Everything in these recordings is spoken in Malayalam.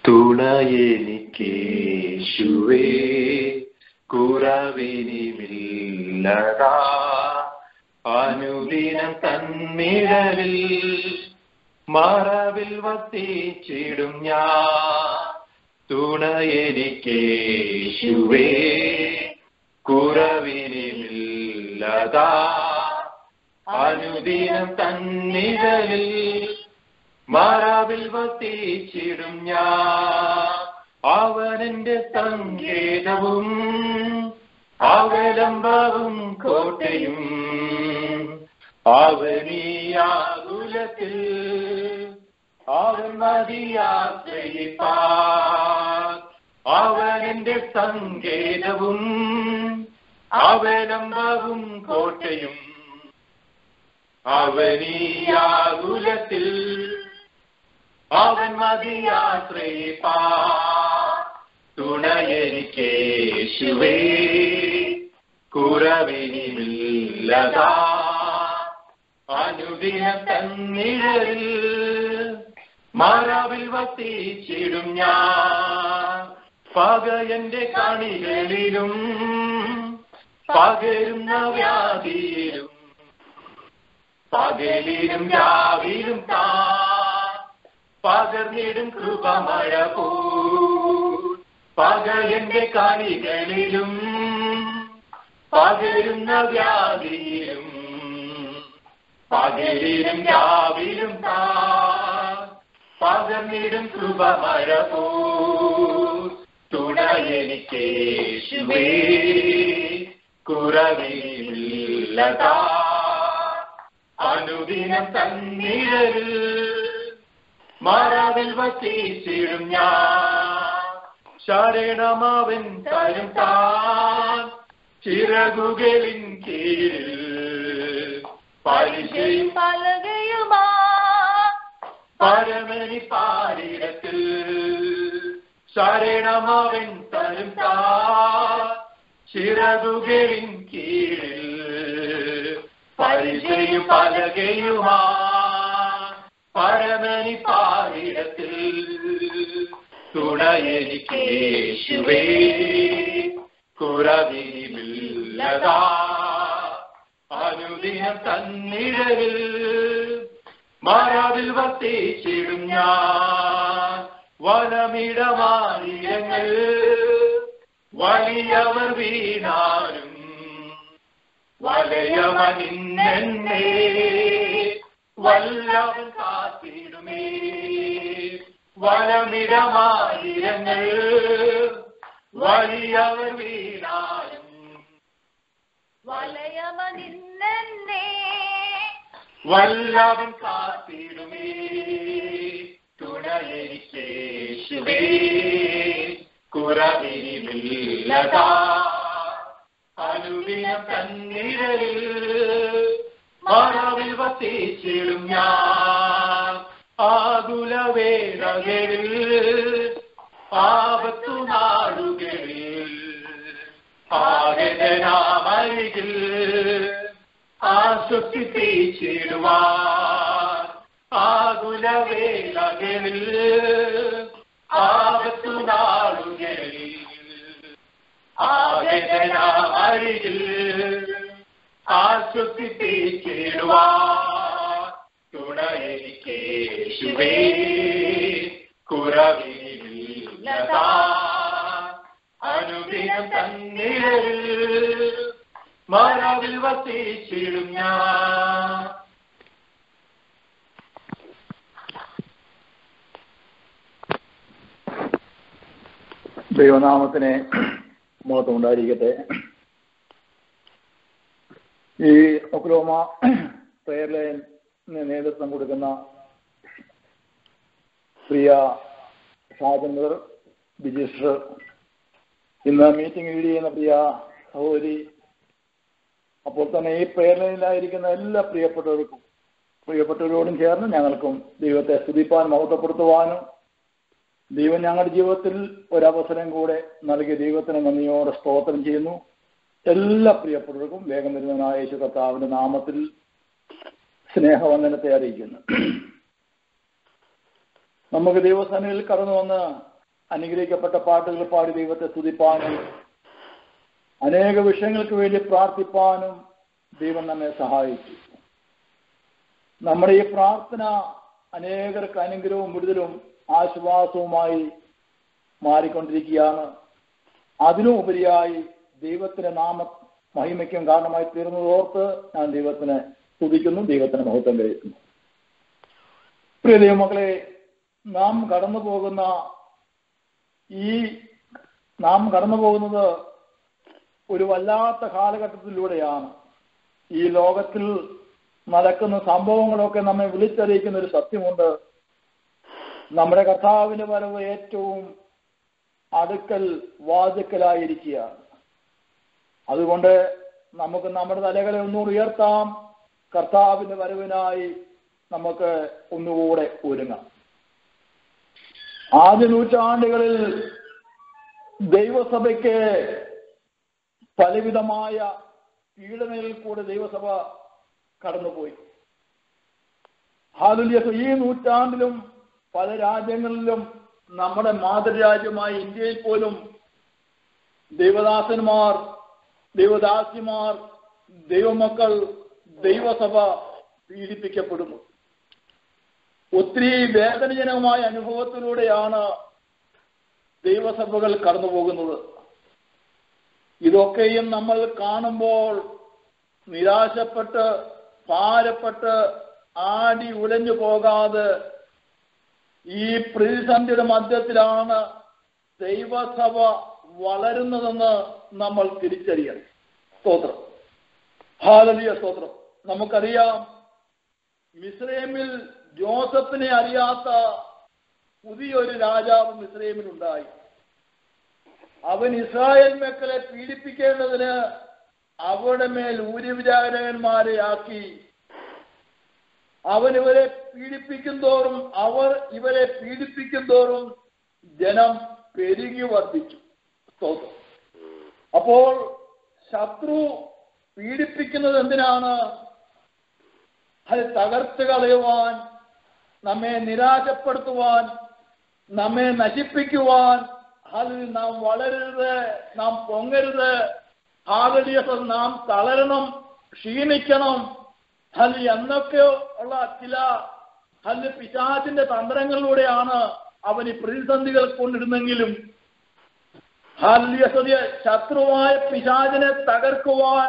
തുണയെനിക്കേശുവേ കുറവിനിമില്ലതാ അനുദിനം തന്നിഴലിൽ മറവിൽ വത്തിച്ചിടും ഞാൻ തുണയെനിക്കേശുവേ കുറവിനിമില്ലതാ അനുദിനം തന്നിഴലിൽ മറവിൽ വത്തിച്ചിടും ഞാൻ അവനെന്റെ സങ്കേതവും അവലംബവും കോട്ടയും അവനീയാകുലത്തിൽ അവൻ മതിയാശ്രയിപ്പാൻ അവനെന്റെ സങ്കേതവും അവലംബവും കോട്ടയും അവനീയാകുലത്തിൽ അവൻ മതിയാശ്രയിപ്പാ തുണയെനിക്കേശുവേ കുറവിനിമില്ലതാ അനുദിന തന്നിഴലിൽ മറവിൽ വത്തിച്ചിടും ഞാൻ പകയന്റെ കണികളിലും പകരുന്ന വ്യാധിയിലും പകലിലും രാവിലും താ പകർന്നിടും കൃപമഴ പോ പകയന്റെ കണികളിലും പകരുന്ന വ്യാധിയിലും പകലിലും രാവിലും താ പകർന്നിടും കൃപമഴ പോ തുണയെനിക്കേശുവേ കുറവില്ലതാ അനുദിനം തന്നിഴലിൽ മാറാവിൽ വത്തിച്ചിടും ഞാൻ ശരണമാവൻ തരും താൻ ചിറകുകളിൻ കീഴിൽ പരിചയം പലകയുമാ പരമനി പാരിടത്തിൽ ശരണമാവൻ തരും താൻ ചിറകുകളിൻ കീഴിൽ പരിചയം പലകയുമാ പരമനി പാരിടത്തിൽ തുണയെനിക്കേശുവേ കുറവിനിമില്ലതാ അനുദിനം തന്നിഴലിൽ മറവിൽ വർത്തിച്ചിടും ഞാൻ വനമിടമാനിരങ്ങൾ വലിയവർ വീണാലും വലയമനിന്നെ വല്ലവൻ കാത്തിടുമേ വനമിടമാനിരങ്ങൾ വലിയവർ വീണാലും വലയമനിന്നെ വല്ലവൻ കാത്തിടുമേ തുണയെനിക്കേശുവേ കുറവിനിമില്ലതാ അനുദിനം തന്നിരലിൽ മറവിൽ വത്തിച്ചിടും ഞാൻ ആകുലവേളകളിൽ ആപത്തു നാടുകളിൽ ആകനാമരികിൽ ആശ്വസിപ്പിച്ചിടുവാൻ ആകുലവേളകളിൽ ആപത്തു നാടുകളിൽ ആകനാമരികിൽ ആശ്വസിപ്പിച്ചിടുവാൻ തുണയെനിക്കേശുവേ കുറവിനില്ലതാ അനുദിനം തന്നിരലിൽ മറവിൽ വസിച്ചിടും ഞാൻ ദൈവനാമത്തിന് മഹത്വം ഉണ്ടായിരിക്കട്ടെ ഈ ഒക്ലോമ പ്രയർ ലൈന് നേതൃത്വം കൊടുക്കുന്ന പ്രിയ ഷാജന്ദർ ബിജിസ്റ്റർ ഇന്ന് മീറ്റിംഗ് ലീഡ് ചെയ്യുന്ന പ്രിയ സഹോദരി അപ്പോൾ തന്നെ ഈ പ്രയർ ലൈനിലായിരിക്കുന്ന എല്ലാ പ്രിയപ്പെട്ടവർക്കും പ്രിയപ്പെട്ടവരോടും ചേർന്ന് ഞങ്ങൾക്കും ദൈവത്തെ സ്തുതിപ്പാൻ മഹത്വപ്പെടുത്തുവാനും ദൈവം ഞങ്ങളുടെ ജീവിതത്തിൽ ഒരവസരം കൂടെ നൽകിയ ദൈവത്തിന് നന്ദിയോടെ സ്തോത്രം ചെയ്യുന്നു എല്ലാ പ്രിയപ്പെട്ടവർക്കും വേഗം വരുന്നതിനായ യേശു കർത്താവിന്റെ നാമത്തിൽ സ്നേഹവന്ദനത്തെ അറിയിക്കുന്നു നമുക്ക് ദൈവസ്ഥാനങ്ങളിൽ കടന്നു വന്ന് അനുഗ്രഹിക്കപ്പെട്ട പാട്ടുകൾ പാടി ദൈവത്തെ സ്തുതിപ്പാനും അനേക വിഷയങ്ങൾക്ക് വേണ്ടി പ്രാർത്ഥിപ്പാനും ദൈവം നമ്മെ സഹായിച്ചു നമ്മുടെ ഈ പ്രാർത്ഥന അനേകർക്ക് അനുഗ്രഹവും വിടുതലും ആശ്വാസവുമായി മാറിക്കൊണ്ടിരിക്കുകയാണ് അതിനും ഉപരിയായി ദൈവത്തിന്റെ നാമ മഹിമയ്ക്കും കാരണമായി തീർന്നതോർത്ത് ഞാൻ ദൈവത്തിനെ സ്തുതിക്കുന്നു ദൈവത്തിന് മഹത്വം കഴിക്കുന്നു പ്രിയ ദൈവമക്കളെ നാം കടന്നു പോകുന്ന ഈ നാം കടന്നു പോകുന്നത് ഒരു വല്ലാത്ത കാലഘട്ടത്തിലൂടെയാണ് ഈ ലോകത്തിൽ നടക്കുന്ന സംഭവങ്ങളൊക്കെ നമ്മെ വിളിച്ചറിയിക്കുന്ന ഒരു സത്യമുണ്ട് നമ്മുടെ കർത്താവിന്റെ വരവ് ഏറ്റവും അടുക്കൽ വാതുക്കലായിരിക്കുകയാണ് അതുകൊണ്ട് നമുക്ക് നമ്മുടെ തലകളെ ഒന്നുകൂടി ഉയർത്താം കർത്താവിന്റെ വരവിനായി നമുക്ക് ഒന്നുകൂടെ ഒരുങ്ങാം ആദ്യ നൂറ്റാണ്ടുകളിൽ ദൈവസഭയ്ക്ക് പലവിധമായ പീഡനങ്ങളിൽ കൂടെ ദൈവസഭ കടന്നുപോയി ഹാലുല്യ ഈ നൂറ്റാണ്ടിലും പല രാജ്യങ്ങളിലും നമ്മുടെ മാതൃരാജ്യമായ ഇന്ത്യയിൽ പോലും ദൈവദാസന്മാർ ദൈവദാസിമാർ ദൈവമക്കൾ ദൈവസഭ പീഡിപ്പിക്കപ്പെടുന്നു ഒത്തിരി വേദനജനകമായ അനുഭവത്തിലൂടെയാണ് ദൈവസഭകൾ കടന്നു പോകുന്നത് ഇതൊക്കെയും നമ്മൾ കാണുമ്പോൾ നിരാശപ്പെട്ട് ഭാരപ്പെട്ട് ആടി ഉലഞ്ഞു പോകാതെ ഈ പ്രതിസന്ധിയുടെ മധ്യത്തിലാണ് ദൈവസഭ വളരുന്നതെന്ന് നമ്മൾ തിരിച്ചറിയണം സ്തോത്രം ഹാലലിയ സ്തോത്രം നമുക്കറിയാം മിസ്രൈമിൽ ജോസഫിനെ അറിയാത്ത പുതിയൊരു രാജാവ് മിസ്രൈമിലുണ്ടായി അവൻ ഇസ്രായേൽ മക്കളെ പീഡിപ്പിക്കേണ്ടതിന് അവരുടെ മേൽ ഊര്യവിചാരകന്മാരെ ആക്കി അവൻ ഇവരെ പീഡിപ്പിക്കും തോറും അവർ ഇവരെ പീഡിപ്പിക്കും തോറും ജനം പെരുകി വർദ്ധിച്ചു സ്തോത്രം അപ്പോൾ ശത്രു പീഡിപ്പിക്കുന്നത് എന്തിനാണ് അത് തകർത്ത് കളയുവാൻ നമ്മെ നിരാശപ്പെടുത്തുവാൻ നമ്മെ നശിപ്പിക്കുവാൻ അതിൽ നാം വളരരുത് നാം പൊങ്ങരുത് ആകടിയസം നാം തളരണം ക്ഷീണിക്കണം അത് എന്നൊക്കെ ഉള്ള ചില അത് പിശാചിന്റെ തന്ത്രങ്ങളിലൂടെയാണ് അവൻ ഈ പ്രതിസന്ധികൾ കൊണ്ടിരുന്നെങ്കിലും ഹാല്യസതിയ ശത്രുവായ പിശാചിനെ തകർക്കുവാൻ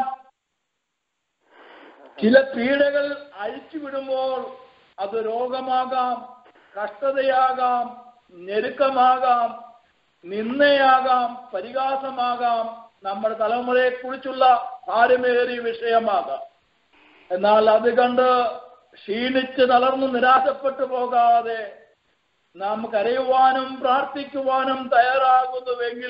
ചില പീഡകൾ അഴിച്ചുവിടുമ്പോൾ അത് രോഗമാകാം കഷ്ടതയാകാം ഞെരുക്കമാകാം നിന്നയാകാം പരിഹാസമാകാം നമ്മുടെ തലമുറയെ കുറിച്ചുള്ള ഭാരമേറിയ വിഷയമാകാം എന്നാൽ അത് കണ്ട് ക്ഷീണിച്ച് തളർന്ന് നിരാശപ്പെട്ടു പോകാതെ നാം കരയുവാനും പ്രാർത്ഥിക്കുവാനും തയ്യാറാകുന്നുവെങ്കിൽ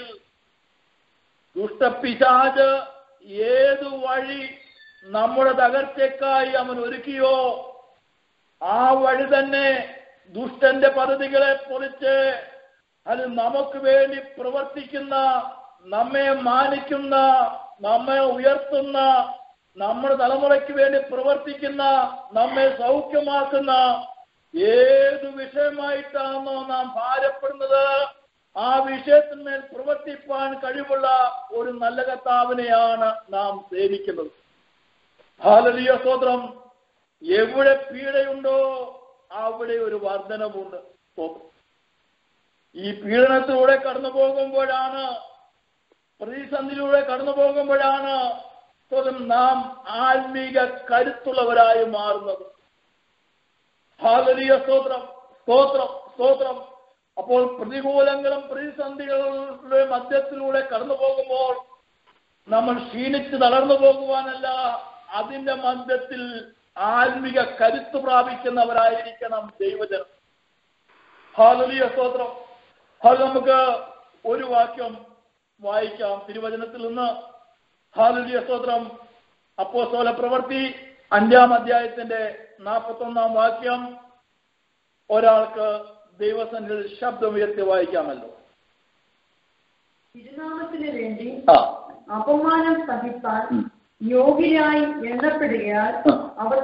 ദുഷ്ടപിശാജ് ഏതു വഴി നമ്മുടെ തകർച്ചയ്ക്കായി അവൻ ഒരുക്കിയോ ആ വഴി തന്നെ ദുഷ്ടന്റെ പദ്ധതികളെ പൊളിച്ച് അത് നമുക്ക് വേണ്ടി പ്രവർത്തിക്കുന്ന നമ്മെ മാനിക്കുന്ന നമ്മെ ഉയർത്തുന്ന നമ്മുടെ തലമുറയ്ക്ക് വേണ്ടി പ്രവർത്തിക്കുന്ന നമ്മെ സൗഖ്യമാക്കുന്ന ഏത് വിഷയമായിട്ടാണോ നാം ഭാരപ്പെടുന്നത് ആ വിഷയത്തിന്മേൽ പ്രവർത്തിപ്പാൻ കഴിവുള്ള ഒരു നല്ല കർത്താവിനെയാണ് നാം സേവിക്കുന്നത് ഹാലലിയ സ്തോത്രം എവിടെ പീഡയുണ്ടോ അവിടെ ഒരു വർധനമുണ്ട് സ്തോത്രം ഈ പീഡനത്തിലൂടെ കടന്നു പോകുമ്പോഴാണ് പ്രതിസന്ധിയിലൂടെ കടന്നു പോകുമ്പോഴാണ് സ്വതം നാം ആത്മീക കരുത്തുള്ളവരായി മാറുന്നത് ഹാലലിയ സ്തോത്രം സ്തോത്രം സ്തോത്രം അപ്പോൾ പ്രതികൂലങ്ങളും പ്രതിസന്ധികളുടെ മധ്യത്തിലൂടെ കടന്നു പോകുമ്പോൾ നമ്മൾ ക്ഷീണിച്ച് തളർന്നു പോകുവാനല്ല അതിന്റെ മധ്യത്തിൽ ആത്മിക കരുത്ത് പ്രാപിക്കുന്നവരായിരിക്കണം ദൈവജനം ഹാലലിയ സ്തോത്രം അത് നമുക്ക് ഒരു വാക്യം വായിക്കാം തിരുവചനത്തിൽ നിന്ന് ഹാലലിയ സ്തോത്രം അപ്പോസ്തോല പ്രവൃത്തി അഞ്ചാം അധ്യായത്തിന്റെ നാൽപ്പത്തൊന്നാം വാക്യം ഒരാൾക്ക് ദൈവസന്നിധിയിൽ ശബ്ദമുയർത്തി വായിക്കാമല്ലോ തിരുനാമത്തിന് വേണ്ടി ആ അപമാനം സഹിപ്പാൻ ഉം. യോഗ്യരായി എണ്ണപ്പെടുകയാൽ ആ. അവർ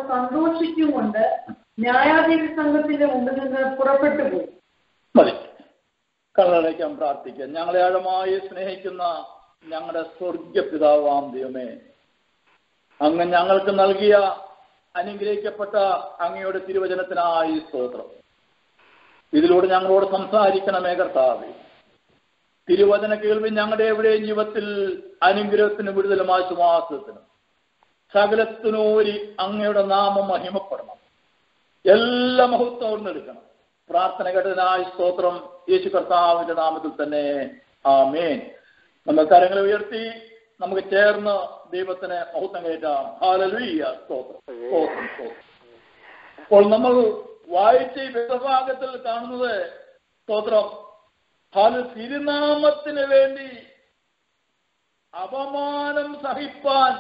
സന്തോഷിച്ചുകൊണ്ട് ന്യായാധിപ സംഘത്തിന്റെ മുമ്പിൽ നിന്ന് പുറപ്പെട്ടു പോയി മതി കണ്ണടയ്ക്കാൻ പ്രാർത്ഥിക്കാം ഞങ്ങളെ ആഴമായി സ്നേഹിക്കുന്ന ഞങ്ങളുടെ സ്വർഗ പിതാവാം ദൈവമേ അങ്ങ് ഞങ്ങൾക്ക് നൽകിയ അനുഗ്രഹിക്കപ്പെട്ട അങ്ങയുടെ തിരുവചനത്തിനായി സ്തോത്രം ഇതിലൂടെ ഞങ്ങളോട് സംസാരിക്കണമേ കർത്താവേ തിരുവചന കേൾവി ഞങ്ങളുടെ എവിടെയും ജീവിതത്തിൽ അനുഗ്രഹത്തിന് വിടുതലും ആശ്വാസത്തിനും സകലത്തിനോരി അങ്ങയുടെ നാമം മഹിമപ്പെടണം എല്ലാ മഹത്വവും എടുക്കണം പ്രാർത്ഥന കേട്ടതിനായി സ്തോത്രം യേശു കർത്താവിന്റെ നാമത്തിൽ തന്നെ ആമേൻ നമ്മൾ കരങ്ങൾ ഉയർത്തി നമുക്ക് ചേർന്ന് ദൈവത്തിന് മഹത്വം കയറ്റാം ഹാലലുയ്യ സ്തോത്രം സ്തോത്രം സ്തോത്രം അപ്പോൾ നമ്മൾ വായിച്ച ഈ വേദഭാഗത്തിൽ കാണുന്നത് സ്തോത്രം ഹാല് തിരുനാമത്തിന് വേണ്ടി അപമാനം സഹിപ്പാൻ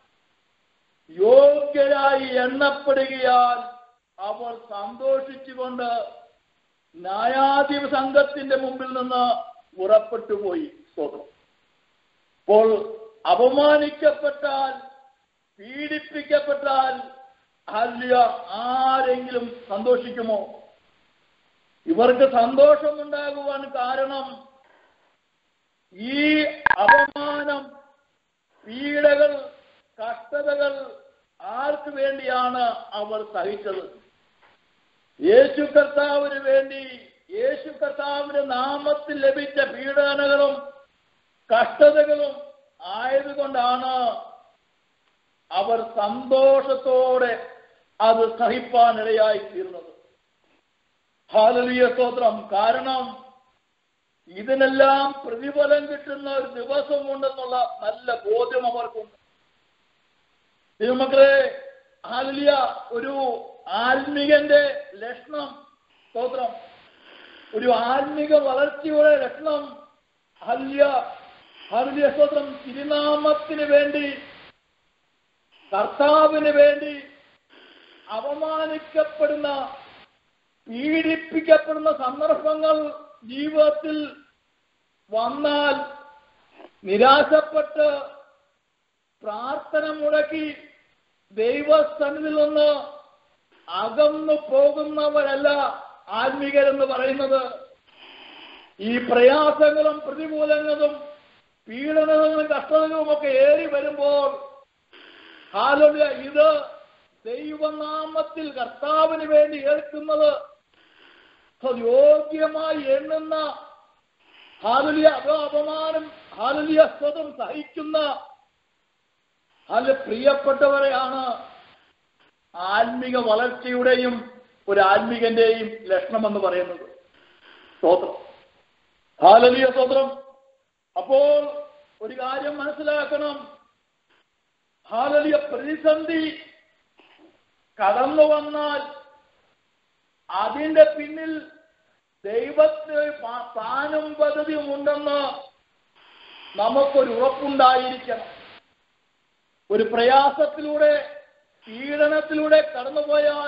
യോഗ്യരായി എണ്ണപ്പെടുകയാൽ അവർ സന്തോഷിച്ചുകൊണ്ട് ന്യായാധിപ സംഘത്തിന്റെ മുമ്പിൽ നിന്ന് പുറപ്പെട്ടു പോയി സ്തോത്രം അപ്പോൾ അപമാനിക്കപ്പെട്ടാൽ പീഡിപ്പിക്കപ്പെട്ടാൽ അല്ല ആരെങ്കിലും സന്തോഷിക്കുമോ ഇവർക്ക് സന്തോഷമുണ്ടാകുവാൻ കാരണം ഈ അപമാനം പീഡകൾ കഷ്ടതകൾ ആർക്ക് വേണ്ടിയാണ് അവർ സഹിച്ചത് യേശു കർത്താവിന് വേണ്ടി യേശു കർത്താവിന്റെ നാമത്തിൽ ലഭിച്ച പീഡനകളും കഷ്ടതകളും ആയതുകൊണ്ടാണ് അവർ സന്തോഷത്തോടെ അത് സഹിപ്പാനിടയായി തീർന്നത് ഹാലലിയ സ്തോത്രം കാരണം ഇതിനെല്ലാം പ്രതിഫലം കിട്ടുന്ന ഒരു ദിവസമുണ്ടെന്നുള്ള നല്ല ബോധ്യം അവർക്കുണ്ട് തിരുമക്കളെ ഹാലിയ ഒരു ആത്മികന്റെ ലക്ഷണം സ്തോത്രം ഒരു ആത്മിക വളർച്ചയുടെ ലക്ഷണം ഹല്യ ഹല്യ സ്തോത്രം തിരുനാമത്തിന് വേണ്ടി കർത്താവിന് വേണ്ടി അപമാനിക്കപ്പെടുന്ന പീഡിപ്പിക്കപ്പെടുന്ന സന്ദർഭങ്ങൾ ജീവിതത്തിൽ വന്നാൽ നിരാശപ്പെട്ട് പ്രാർത്ഥന മുടക്കി ദൈവസന്നിധിയിൽ നിന്ന് അകന്നു പോകുന്നവരല്ല ആത്മീകരെന്ന് പറയുന്നത് ഈ പ്രയാസങ്ങളും പ്രതികൂലങ്ങളും പീഡനങ്ങളും കഷ്ടതകളും ഒക്കെ ഏറി വരുമ്പോൾ ഹാലൊല്യ ഇത് ദൈവനാമത്തിൽ കർത്താവിന് വേണ്ടി ഏൽക്കുന്നത് യോഗ്യമായി എണ്ണുന്ന ഹാലുലിയ അതോ അപമാനം ഹാലുലിയ സ്വതം സഹിക്കുന്ന അത് പ്രിയപ്പെട്ടവരെയാണ് ആത്മിക വളർച്ചയുടെയും ഒരു ആത്മികന്റെയും ലക്ഷണമെന്ന് പറയുന്നത് സ്തോത്രം ഹാലലിയ സ്തോത്രം അപ്പോൾ ഒരു കാര്യം മനസ്സിലാക്കണം ഹാലലിയ പ്രതിസന്ധി കടന്നു വന്നാൽ അതിന്റെ പിന്നിൽ ദൈവത്തിന് താനും പദ്ധതിയും ഉണ്ടെന്ന് നമുക്കൊരു ഉറപ്പുണ്ടായിരിക്കണം ഒരു പ്രയാസത്തിലൂടെ പീഡനത്തിലൂടെ കടന്നുപോയാൽ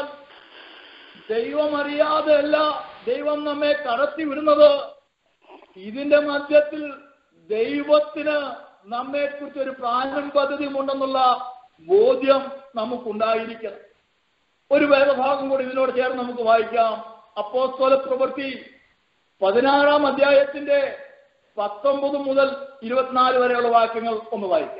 ദൈവം അറിയാതെ അല്ല ദൈവം നമ്മെ കടത്തി വിടുന്നത് ഇതിന്റെ മധ്യത്തിൽ ദൈവത്തിന് നമ്മെക്കുറിച്ച് ഒരു പ്രാണം പദ്ധതിയും ഉണ്ടെന്നുള്ള ബോധ്യം നമുക്കുണ്ടായിരിക്കണം ഒരു വേദഭാഗം കൂടി ഇതിനോട് ചേർന്ന് നമുക്ക് വായിക്കാം അപ്പോസ്തല പ്രവൃത്തി പതിനാറാം അധ്യായത്തിന്റെ പത്തൊമ്പത് മുതൽ ഇരുപത്തിനാല് വരെയുള്ള വാക്യങ്ങൾ ഒന്ന് വായിക്കാം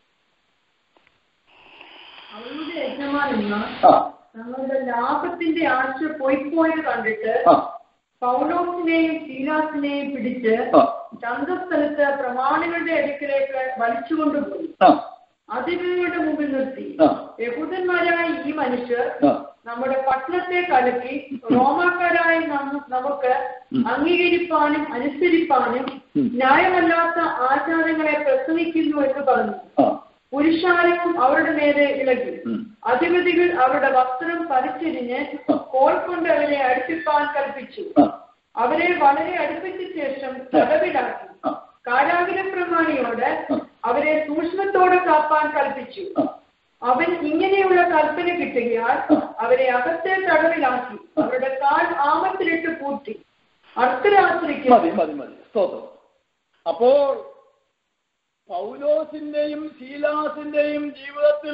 അവരുടെ യജമാനന്മാർ ആ തങ്ങളുടെ ലാഭത്തിന്റെ ആശ പോയിപ്പോയത് കണ്ടിട്ട് ആ പൗലോസിനെയും ശീലാസിനെയും പിടിച്ച് ആ ചന്തസ്ഥലത്ത് പ്രമാണികളുടെ അടുക്കിലേക്ക് വലിച്ചുകൊണ്ടുപോയി ആ അതിഥികളുടെ മുമ്പിൽ നിർത്തി ആ. യഹൂദന്മാരായ ഈ മനുഷ്യർ ആ നമ്മുടെ പട്ടണത്തെ കലക്കി റോമാക്കാരായ നമ്മ- നമുക്ക് ഉം. അംഗീകരിപ്പാനും അനുസരിപ്പാനും ഉം. ന്യായമല്ലാത്ത ആചാരങ്ങളെ പ്രസംഗിക്കുന്നു എന്ന് പറഞ്ഞു ആ പുരുഷാരവും അവരുടെ നേരെ ഇളകി ഉം. അധിപതികൾ അവരുടെ വസ്ത്രം പരിച്ചെരിഞ്ഞ് ആ. കോൽ കൊണ്ട് അവരെ അടുപ്പിപ്പാൻ കൽപ്പിച്ചു ആ അവരെ വളരെ അടുപ്പിച്ച ശേഷം തടവിലാക്കി ആ കാരാഗ്രഹ പ്രമാണിയോട് ആ. അവരെ സൂക്ഷ്മത്തോടെ കാപ്പാൻ കൽപ്പിച്ചു ആ അവൻ ഇങ്ങനെയുള്ള കൽപ്പന കിട്ടുകയാൽ ആ. അവരെ അകത്തെ തടവിലാക്കി അവരുടെ കാൽ ആമത്തിലിട്ട് പൂട്ടി അർദ്ധരാത്രിക്ക് മതി മതി മതി സ്തോത്രം അപ്പോൾ പൗലോസിന്റെയും ശീലാസിന്റെയും ജീവിതത്തിൽ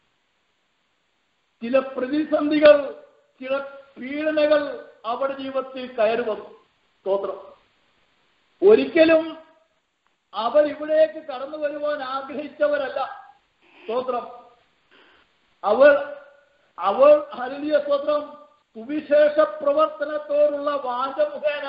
ചില പ്രതിസന്ധികൾ ചില പീഡനകൾ അവരുടെ ജീവിതത്തിൽ കയറി വന്നു സ്തോത്രം ഒരിക്കലും അവർ ഇവിടേക്ക് കടന്നു വരുവാൻ ആഗ്രഹിച്ചവരല്ല സ്തോത്രം അവർ അവർ ഹരിയ സ്തോത്രം സുവിശേഷ പ്രവർത്തനത്തോടുള്ള വാചമുഖേന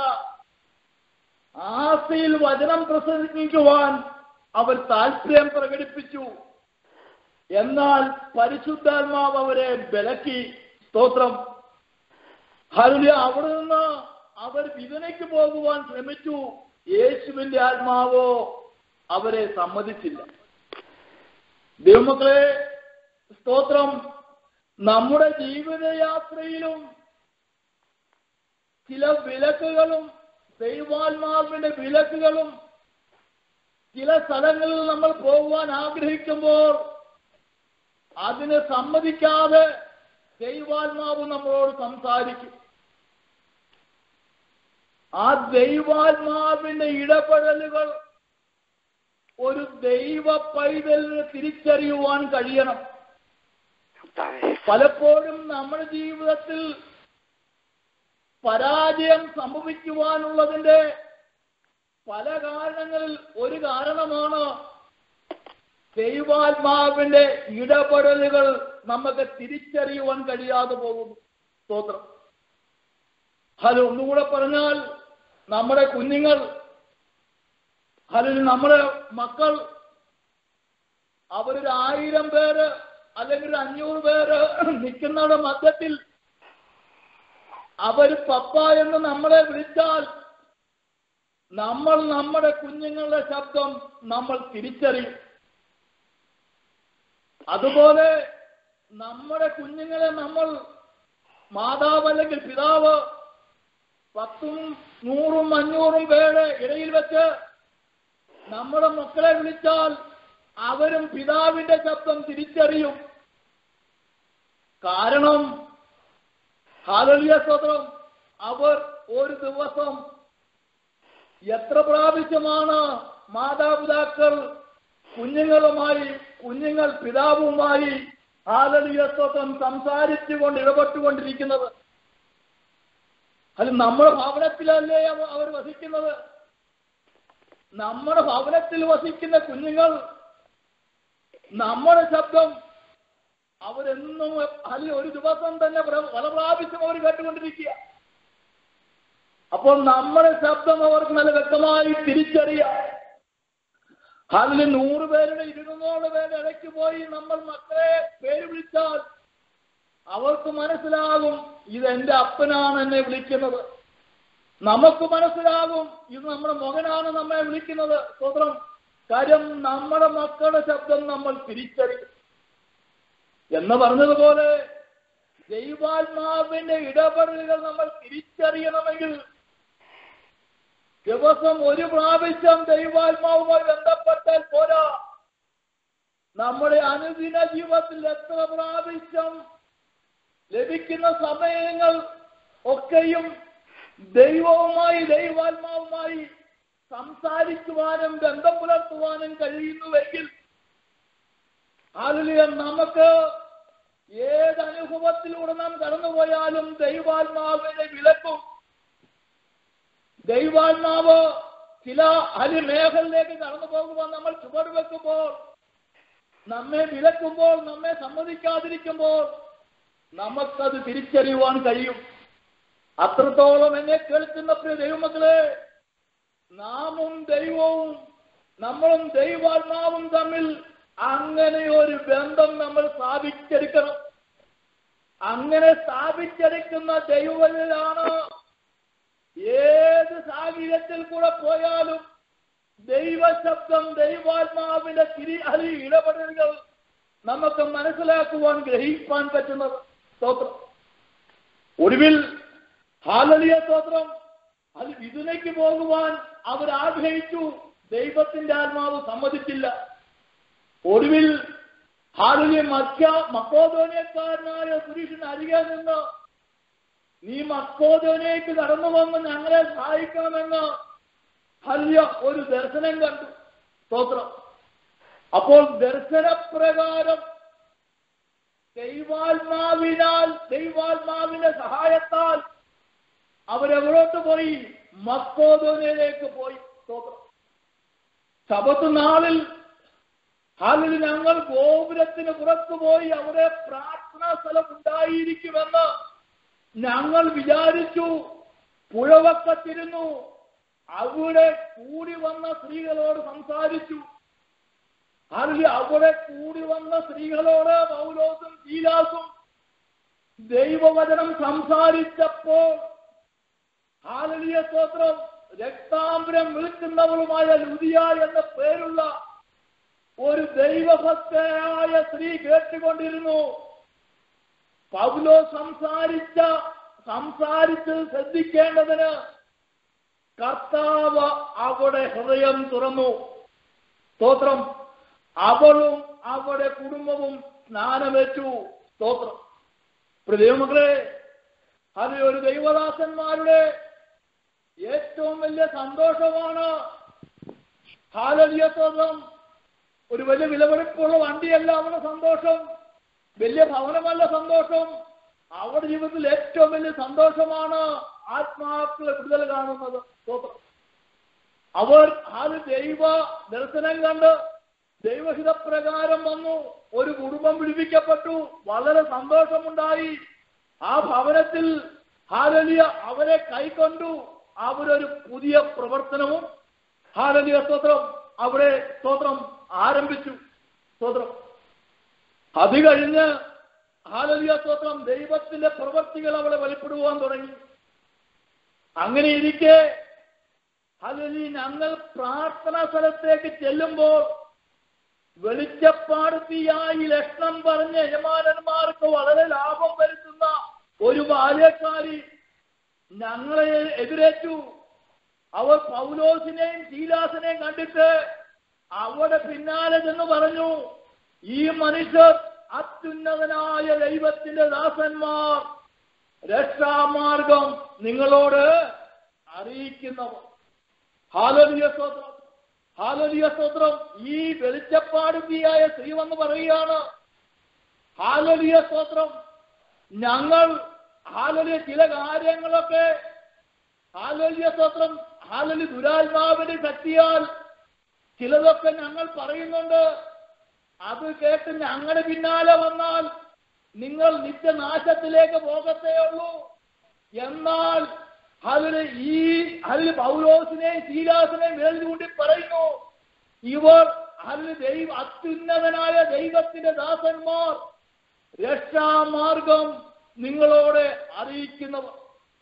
ആസയിൽ വചനം പ്രസംഗിക്കുവാൻ അവർ താല്പര്യം പ്രകടിപ്പിച്ചു എന്നാൽ പരിശുദ്ധാത്മാവ് അവരെ ബലക്കി സ്തോത്രം ഹരുയ അവിടെ നിന്ന് അവർ വിതനയ്ക്ക് പോകുവാൻ ശ്രമിച്ചു യേശുവിന്റെ ആത്മാവോ അവരെ സമ്മതിച്ചില്ല ദൈവമക്കളെ സ്തോത്രം നമ്മുടെ ജീവിതയാത്രയിലും ചില വിലക്കുകളും ദൈവാത്മാവിന്റെ വിലക്കുകളും ചില സ്ഥലങ്ങളിൽ നമ്മൾ പോകുവാൻ ആഗ്രഹിക്കുമ്പോൾ അതിന് സമ്മതിക്കാതെ ദൈവാത്മാവ് നമ്മളോട് സംസാരിക്കും ആ ദൈവാത്മാവിന്റെ ഇടപെടലുകൾ ഒരു ദൈവ പൈതലിന് തിരിച്ചറിയുവാൻ കഴിയണം പലപ്പോഴും നമ്മുടെ ജീവിതത്തിൽ പരാജയം സംഭവിക്കുവാനുള്ളതിന്റെ പല കാരണങ്ങളിൽ ഒരു കാരണമാണ് ദൈവാത്മാവിന്റെ ഇടപെടലുകൾ നമുക്ക് തിരിച്ചറിയുവാൻ കഴിയാതെ പോകുന്നു സ്തോത്രം ഹലോ ഒന്നുകൂടെ പറഞ്ഞാൽ നമ്മുടെ കുഞ്ഞുങ്ങൾ അല്ലെങ്കിൽ നമ്മുടെ മക്കൾ അവരൊരു ആയിരം പേര് അല്ലെങ്കിൽ ഒരു അഞ്ഞൂറ് പേര് നിൽക്കുന്നവരുടെ മധ്യത്തിൽ അവർ പപ്പ എന്ന് നമ്മളെ വിളിച്ചാൽ നമ്മൾ നമ്മുടെ കുഞ്ഞുങ്ങളുടെ ശബ്ദം നമ്മൾ തിരിച്ചറിയും അതുപോലെ നമ്മുടെ കുഞ്ഞുങ്ങളെ നമ്മൾ മാതാവ് അല്ലെങ്കിൽ പിതാവ് പത്തും നൂറും അഞ്ഞൂറും പേര് ഇടയിൽ വെച്ച് നമ്മുടെ മക്കളെ വിളിച്ചാൽ അവരും പിതാവിന്റെ ശബ്ദം തിരിച്ചറിയും കാരണം ഹാലലിയ സ്വതം അവർ ഒരു ദിവസം എത്ര പ്രാവശ്യമാണ് മാതാപിതാക്കൾ കുഞ്ഞുങ്ങളുമായി കുഞ്ഞുങ്ങൾ പിതാവുമായി ഹാലലിയ സ്വതം സംസാരിച്ചുകൊണ്ട് ഇടപെട്ടുകൊണ്ടിരിക്കുന്നത് അത് നമ്മുടെ ഭവനത്തിലല്ലേ അവ- അവർ വസിക്കുന്നത് നമ്മുടെ ഭവനത്തിൽ വസിക്കുന്ന കുഞ്ഞുങ്ങൾ നമ്മുടെ ശബ്ദം അവരെന്നും അല്ലെങ്കിൽ ഒരു ദിവസം തന്നെ പ്ര- പല പ്രാവശ്യം അവർ കേട്ടുകൊണ്ടിരിക്കുക അപ്പോൾ നമ്മുടെ ശബ്ദം അവർക്ക് നല്ല വ്യക്തമായി തിരിച്ചറിയാം അതിൽ നൂറ് പേരുടെ ഇരുന്നൂറ് പേരുടെ ഇടയ്ക്ക് പോയി നമ്മൾ മക്കളെ പേര് വിളിച്ചാൽ അവർക്ക് മനസ്സിലാകും ഇത് എന്റെ അപ്പനാണ് എന്നെ വിളിക്കുന്നത് നമുക്ക് മനസ്സിലാകും ഇത് നമ്മുടെ മകനാണ് നമ്മെ വിളിക്കുന്നത് സ്വതന്ത്രം കാര്യം നമ്മുടെ മക്കളുടെ ശബ്ദം നമ്മൾ തിരിച്ചറിയും എന്ന് പറഞ്ഞതുപോലെ ദൈവാത്മാവിന്റെ ഇടപെടലുകൾ നമ്മൾ തിരിച്ചറിയണമെങ്കിൽ ദിവസം ഒരു പ്രാവശ്യം ദൈവാത്മാവുമായി ബന്ധപ്പെട്ടാൽ പോരാ നമ്മുടെ അനുദിന ജീവിതത്തിൽ എത്ര പ്രാവശ്യം ലഭിക്കുന്ന സമയങ്ങൾ ഒക്കെയും ദൈവവുമായി ദൈവാത്മാവുമായി സംസാരിക്കുവാനും ബന്ധം പുലർത്തുവാനും കഴിയുന്നുവെങ്കിൽ അതിൽ നമുക്ക് ഏത് അനുഭവത്തിലൂടെ നാം കടന്നുപോയാലും ദൈവാത്മാവിനെ വിലക്കും ദൈവാത്മാവ് ചില അലിമേഖലയിലേക്ക് കടന്നു പോകുമ്പോൾ നമ്മൾ ചുവട് വെക്കുമ്പോൾ നമ്മെ വിലക്കുമ്പോൾ നമ്മെ സമ്മതിക്കാതിരിക്കുമ്പോൾ നമുക്കത് തിരിച്ചറിയുവാൻ കഴിയും അത്രത്തോളം എന്നെ കേൾക്കുന്ന പ്രിയ ദൈവമക്കളെ നാമും ദൈവവും നമ്മളും ദൈവാത്മാവും തമ്മിൽ അങ്ങനെ ഒരു ബന്ധം നമ്മൾ സ്ഥാപിച്ചെടുക്കണം അങ്ങനെ സ്ഥാപിച്ചെടുക്കുന്ന ദൈവത്തിലാണ് ഏത് സാഹചര്യത്തിൽ കൂടെ പോയാലും ദൈവശബ്ദം ദൈവാത്മാവിന്റെ തിരി അതി ഇടപെടലുകൾ നമുക്ക് മനസ്സിലാക്കുവാൻ ഗ്രഹിക്കാൻ പറ്റുന്നത് സ്തോത്രം ഒടുവിൽ ഹാലലിയ സ്തോത്രം അത് വിതുനയ്ക്ക് പോകുവാൻ അവർ ആഗ്രഹിച്ചു ദൈവത്തിന്റെ ആത്മാവ് സമ്മതിച്ചില്ല ഒടുവിൽ ഹാലലിയ മക്ക മക്കോദോനിയക്കാരനായ പുരുഷൻ അരികെ നിന്ന് നീ മക്കോദോനയ്ക്ക് കടന്നു വന്ന് ഞങ്ങളെ സഹായിക്കണമെന്ന് ഹല്യ ഒരു ദർശനം കണ്ടു സ്തോത്രം അപ്പോൾ ദർശനപ്രകാരം ദൈവാത്മാവിനാൽ ദൈവാത്മാവിന്റെ സഹായത്താൽ അവരെവിടോട്ട് പോയി മക്കോദോനയിലേക്ക് പോയി സ്തോത്രം ശബത്ത് നാളിൽ അതിൽ ഞങ്ങൾ ഗോപുരത്തിന് പുറത്തു പോയി അവിടെ പ്രാർത്ഥനാ സ്ഥലം ഉണ്ടായിരിക്കുമെന്ന് ഞങ്ങൾ വിചാരിച്ചു പുഴവക്കത്തിരുന്നു അവിടെ കൂടി വന്ന സ്ത്രീകളോട് സംസാരിച്ചു അതിൽ അവിടെ കൂടി വന്ന സ്ത്രീകളോട് പൗലോസും ശീലാസും ദൈവവചനം സംസാരിച്ചപ്പോൾ ഹാലലിയ സ്തോത്രം രക്താംബരം വിളിക്കുന്നവളുമായ ലുദിയ എന്ന പേരുള്ള ഒരു ദൈവഭക്തയായ സ്ത്രീ കേട്ടുകൊണ്ടിരുന്നു പൗലോ സംസാരിച്ച സംസാരിച്ചത് ശ്രദ്ധിക്കേണ്ടതിന് കർത്താവ് അവിടെ ഹൃദയം തുറന്നു സ്തോത്രം അവളും അവളുടെ കുടുംബവും സ്നാനമേറ്റു സ്തോത്രം ദൈവമക്കളെ അത് ഒരു ദൈവദാസന്മാരുടെ ഏറ്റവും വലിയ സന്തോഷമാണ് ഹാലലിയ സ്തോത്രം ഒരു വലിയ വിലപിടിപ്പുള്ള വണ്ടിയല്ല അവരുടെ സന്തോഷം വലിയ ഭവനമല്ല സന്തോഷം അവരുടെ ജീവിതത്തിൽ ഏറ്റവും വലിയ സന്തോഷമാണ് ആത്മാക്കളെ വിടുതൽ കാണുന്നത് സ്തോത്രം അവർ അത് ദൈവ ദർശനം കണ്ട് ദൈവഹിതപ്രകാരം വന്നു ഒരു കുടുംബം വിടുവിക്കപ്പെട്ടു വളരെ സന്തോഷമുണ്ടായി ആ ഭവനത്തിൽ ഹാലലിയ അവരെ കൈക്കൊണ്ടു അവരൊരു പുതിയ പ്രവർത്തനവും ഹാലലിയ സ്തോത്രം അവിടെ സ്തോത്രം ആരംഭിച്ചു സ്തോത്രം അത് കഴിഞ്ഞ് ഹാലലിയ സ്തോത്രം ദൈവത്തിന്റെ പ്രവർത്തികൾ അവിടെ വെളിപ്പെടുവാൻ തുടങ്ങി അങ്ങനെ ഇരിക്കെ ഹാലലി ഞങ്ങൾ പ്രാർത്ഥനാ സ്ഥലത്തേക്ക് ചെല്ലുമ്പോൾ വെളിച്ചപ്പാടുത്തിയായി ലക്ഷണം പറഞ്ഞ യജമാനന്മാർക്ക് വളരെ ലാഭം വരുത്തുന്ന ഒരു ബാല്യക്കാരി ഞങ്ങളെ എതിരേറ്റു അവർ പൗലോസിനെയും ശീലാസിനെയും കണ്ടിട്ട് അവിടെ പിന്നാലെ ചെന്ന് പറഞ്ഞു ഈ മനുഷ്യർ അത്യുന്നതനായ ദൈവത്തിന്റെ ദാസന്മാർ രക്ഷാമാർഗം നിങ്ങളോട് അറിയിക്കുന്നവർ ഹാലലിയ സ്തോത്രം ഹാലലിയ സ്തോത്രം ഈ വെളിച്ചപ്പാടുതിയായ സ്ത്രീ വന്ന് പറയുകയാണ് ഹാലലിയ സ്തോത്രം ഞങ്ങൾ ഹാലലിയ ചില കാര്യങ്ങളൊക്കെ ഹാലലിയ സ്തോത്രം ഹാലലി ദുരാത്മാവിന്റെ ശക്തിയാൽ ചിലതൊക്കെ ഞങ്ങൾ പറയുന്നുണ്ട് അത് കേട്ട് ഞങ്ങളുടെ പിന്നാലെ വന്നാൽ നിങ്ങൾ നിത്യനാശത്തിലേക്ക് പോകത്തേ ഉള്ളൂ എന്നാൽ അതിന് ഈ അതിന് പൗലോസിനെ ശീലാസിനെ മേൽ ചൂണ്ടി പറയുന്നു ഇവർ അതിന് ദൈവ അത്യുന്നതനായ ദൈവത്തിന്റെ ദാസന്മാർ രക്ഷാമാർഗം നിങ്ങളോട് അറിയിക്കുന്നവർ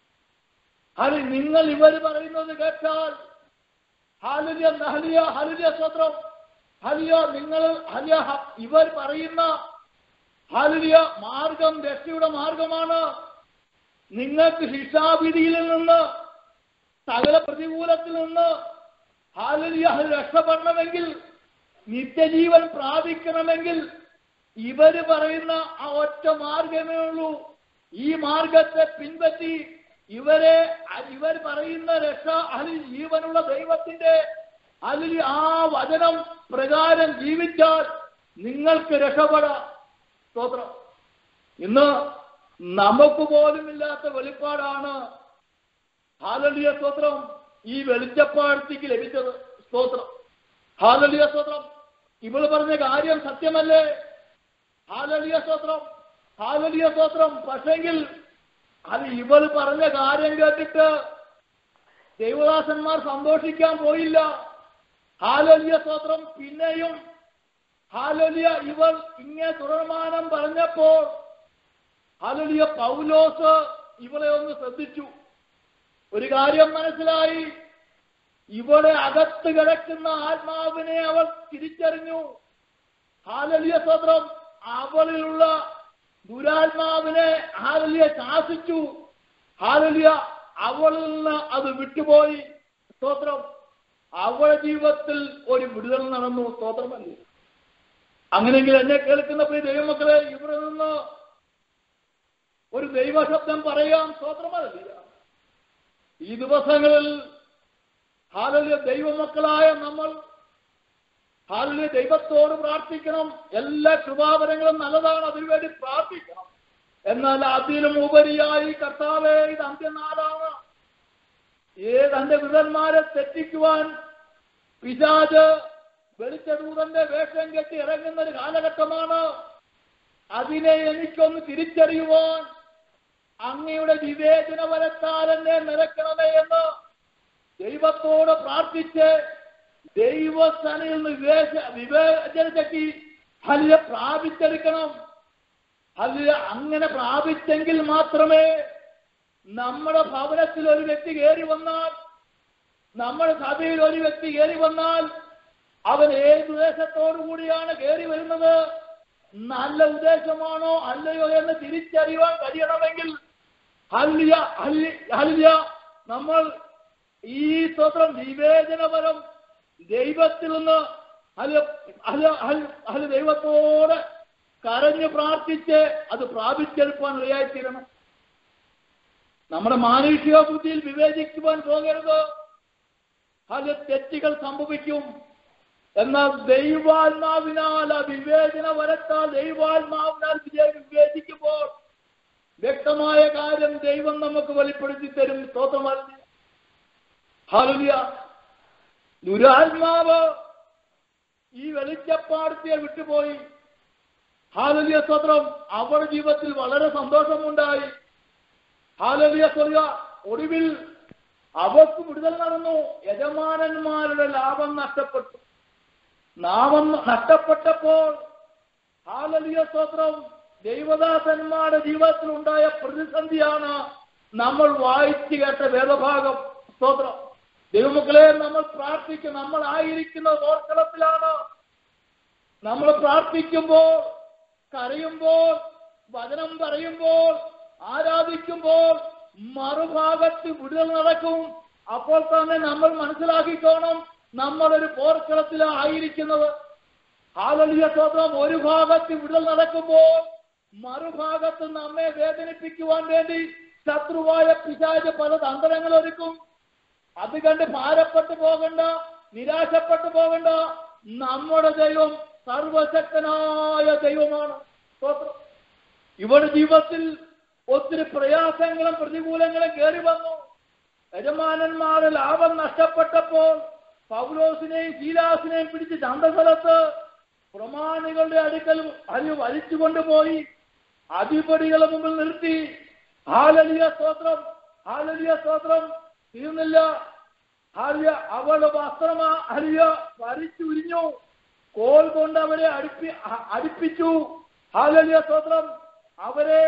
അത് നിങ്ങൾ ഇവർ പറയുന്നത് കേട്ടാൽ ഹലിയ ഹലിയ ഹലിയ സ്വത്രം ഹലിയ നിങ്ങൾ ഹലിയ ഇവർ പറയുന്ന ഹലിയ മാർഗം രക്ഷയുടെ മാർഗമാണ് നിങ്ങൾക്ക് ശിക്ഷാവിധിയിൽ നിന്ന് സകല പ്രതികൂലത്തിൽ നിന്ന് ഹാലലിയ രക്ഷപ്പെടണമെങ്കിൽ നിത്യജീവൻ പ്രാപിക്കണമെങ്കിൽ ഇവര് പറയുന്ന ആ ഒറ്റ മാർഗമേ ഉള്ളൂ ഈ മാർഗത്തെ പിൻപറ്റി ഇവരെ ഇവർ പറയുന്ന രക്ഷ അതിൽ ജീവനുള്ള ദൈവത്തിന്റെ അതിൽ ആ വചനം പ്രകാരം ജീവിച്ചാൽ നിങ്ങൾക്ക് രക്ഷപ്പെടാം സ്തോത്രം ഇന്ന് നമുക്ക് പോലുമില്ലാത്ത വെളിപ്പാടാണ് ഹാലലിയ സ്തോത്രം ഈ വെളിച്ചപ്പാടത്തേക്ക് ലഭിച്ചത് സ്തോത്രം ഹാലലിയ സ്തോത്രം ഇവൾ പറഞ്ഞ കാര്യം സത്യമല്ലേ ഹാലലിയ സ്തോത്രം ഹാലലിയ സ്തോത്രം പക്ഷെങ്കിൽ അത് ഇവൾ പറഞ്ഞ കാര്യം കേട്ടിട്ട് ദൈവദാസന്മാർ സന്തോഷിക്കാൻ പോയില്ല ഹാലലിയ സ്തോത്രം പിന്നെയും ഹാലലിയ ഇവൾ ഇങ്ങനെ തുടർമാനം പറഞ്ഞപ്പോൾ ഹാലലിയ പൗലോസ് ഇവളെ ഒന്ന് ശ്രദ്ധിച്ചു ഒരു കാര്യം മനസ്സിലായി ഇവിടെ അകത്ത് കിടക്കുന്ന ആത്മാവിനെ അവൾ തിരിച്ചറിഞ്ഞു ഹാലലിയ സ്തോത്രം അവളിലുള്ള ദുരാത്മാവിനെ ഹാലലിയ ശാസിച്ചു ഹാലലിയ അവളിൽ നിന്ന് അത് വിട്ടുപോയി സ്തോത്രം അവളുടെ ജീവിതത്തിൽ ഒരു വിടുതൽ നടന്നു സ്തോത്രമല്ലേ അങ്ങനെയെങ്കിൽ എന്നെ കേൾക്കുന്ന പ്രിയ ദൈവമക്കളെ ഇവിടെ നിന്ന് ഒരു ദൈവശബ്ദം പറയാം സ്തോത്രമല്ല ഈ ദിവസങ്ങളിൽ ഹാലലിയ ദൈവമക്കളായ നമ്മൾ ഹാലിലെ ദൈവത്തോട് പ്രാർത്ഥിക്കണം എല്ലാ കൃപാവരങ്ങളും നല്ലതാണ് അതിനുവേണ്ടി പ്രാർത്ഥിക്കണം എന്നാൽ അതിലും ഉപരിയായി കർത്താവെ ഇത് അന്ത്യനാളാണ് ഏത് അന്റെ വിധന്മാരെ തെറ്റിക്കുവാൻ പിശാജ് വെളിച്ചദൂതന്റെ വേഷം കെട്ടി ഇറങ്ങുന്ന ഒരു കാലഘട്ടമാണ് അതിനെ എനിക്കൊന്ന് തിരിച്ചറിയുവാൻ അങ്ങയുടെ വിവേചന വരത്താൽ എന്നെ നിരക്കണമേ എന്ന് ദൈവത്തോട് പ്രാർത്ഥിച്ച് ദൈവസ്ഥനിൽ നിന്ന് വിവേച വിവേചന ശക്തി അല്ല പ്രാപിച്ചെടുക്കണം അല്ല അങ്ങനെ പ്രാപിച്ചെങ്കിൽ മാത്രമേ നമ്മുടെ ഭവനത്തിൽ ഒരു വ്യക്തി കയറി വന്നാൽ നമ്മുടെ സഭയിൽ ഒരു വ്യക്തി കയറി വന്നാൽ അവൻ ഏത് ഉദ്ദേശത്തോടു കൂടിയാണ് കയറി വരുന്നത് നല്ല ഉദ്ദേശമാണോ അല്ലയോ എന്ന് തിരിച്ചറിയുവാൻ കഴിയണമെങ്കിൽ ഹല്യ ഹല്യ നമ്മൾ ഈ സ്വത്രം വിവേചനപരം ദൈവത്തിൽ നിന്ന് അല്ല അല്ല അല്ല ദൈവത്തോട് കരഞ്ഞ് പ്രാർത്ഥിച്ച് അത് പ്രാപിച്ചെടുപ്പാൻ ഇടയായിത്തീരണം നമ്മുടെ മാനുഷിക ബുദ്ധിയിൽ വിവേചിക്കുവാൻ പോകരുത് അത് തെറ്റുകൾ സംഭവിക്കും എന്നാൽ ദൈവാത്മാവിനാൽ ആ വിവേചന വരത്താൽ ദൈവാത്മാവിനാൽ വിജയ- വിവേചിക്കുമ്പോൾ വ്യക്തമായ കാര്യം ദൈവം നമുക്ക് വെളിപ്പെടുത്തി തരും സ്തോത്രമല്ല ഹാലുലിയ ദുരാത്മാവ് ഈ വെളിച്ചപ്പാടത്തിയെ വിട്ടുപോയി ഹാലലിയ സ്തോത്രം അവരുടെ ജീവിതത്തിൽ വളരെ സന്തോഷമുണ്ടായി ഹാലലിയ സ്വർഗ ഒടുവിൽ അവർക്ക് വിടുതൽ നടന്നു യജമാനന്മാരുടെ ലാഭം നഷ്ടപ്പെട്ടു നാമം നഷ്ടപ്പെട്ടപ്പോൾ ഹാലലിയ സ്തോത്രം ദൈവദാസന്മാരുടെ ജീവിതത്തിൽ ഉണ്ടായ പ്രതിസന്ധിയാണ് നമ്മൾ വായിച്ചു കേട്ട വേദഭാഗം സ്തോത്രം ദൈവമക്കളെ നമ്മൾ പ്രാർത്ഥിക്കും നമ്മൾ ആയിരിക്കുന്ന ഓർക്കളത്തിലാണ് നമ്മൾ പ്രാർത്ഥിക്കുമ്പോൾ കരയുമ്പോൾ വചനം പറയുമ്പോൾ ആരാധിക്കുമ്പോൾ മറുഭാഗത്ത് വിടുതൽ നടക്കും അപ്പോൾ തന്നെ നമ്മൾ മനസ്സിലാക്കിക്കോണം നമ്മളൊരു പോർക്കളത്തിലാണ് ആയിരിക്കുന്നത് ഹാലലിയ സ്വതം ഒരു ഭാഗത്ത് വിടുതൽ നടക്കുമ്പോൾ മറുഭാഗത്ത് നമ്മെ വേദനിപ്പിക്കുവാൻ വേണ്ടി ശത്രുവായ പിശാച് പല തന്ത്രങ്ങൾ ഒരുക്കും അത് കണ്ട് ഭാരപ്പെട്ടു പോകണ്ട നിരാശപ്പെട്ടു പോകണ്ട നമ്മുടെ ദൈവം സർവശക്തനായ ദൈവമാണ് സ്തോത്രം. ഇവരുടെ ജീവിതത്തിൽ ഒത്തിരി പ്രയാസങ്ങളും പ്രതികൂലങ്ങളും കയറി വന്നു യജമാനന്മാരുടെ ലാഭം നഷ്ടപ്പെട്ടപ്പോൾ പൗലോസിനെയും ശീലാസിനെയും പിടിച്ച് ചന്തസ്ഥലത്ത് പ്രമാണികളുടെ അടുക്കൽ അത് വലിച്ചു കൊണ്ടുപോയി അധിപതികളെ മുമ്പിൽ നിർത്തി ഹാലലിയ സ്തോത്രം ഹാലലിയ സ്തോത്രം തീർന്നില്ല ഹാലിയ അവളുടെ വസ്ത്രം ഹലിയ വലിച്ചുരിഞ്ഞു കോൽ കൊണ്ട് അവരെ അടുപ്പി അ- അടുപ്പിച്ചു ഹാലലിയ സ്തോത്രം അവരെ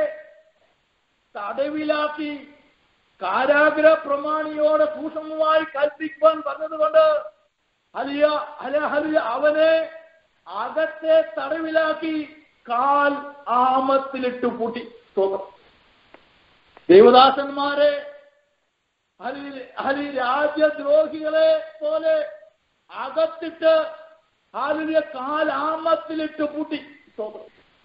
തടവിലാക്കി കാരാഗ്രഹ പ്രമാണിയോട് സൂക്ഷ്മമായി കൽപ്പിക്കുവാൻ പറഞ്ഞതുകൊണ്ട് ഹലിയ ഹല ഹലിയ അവനെ അകത്തെ തടവിലാക്കി കാൽ ആമത്തിലിട്ട് പൂട്ടി സ്തോത്രം ദൈവദാസന്മാരെ ഹലി ഹലി രാജ്യദ്രോഹികളെ പോലെ അകത്തിട്ട് ഹാലിയ കാലാമത്തിലിട്ട് പൂട്ടി സ്തോത്രം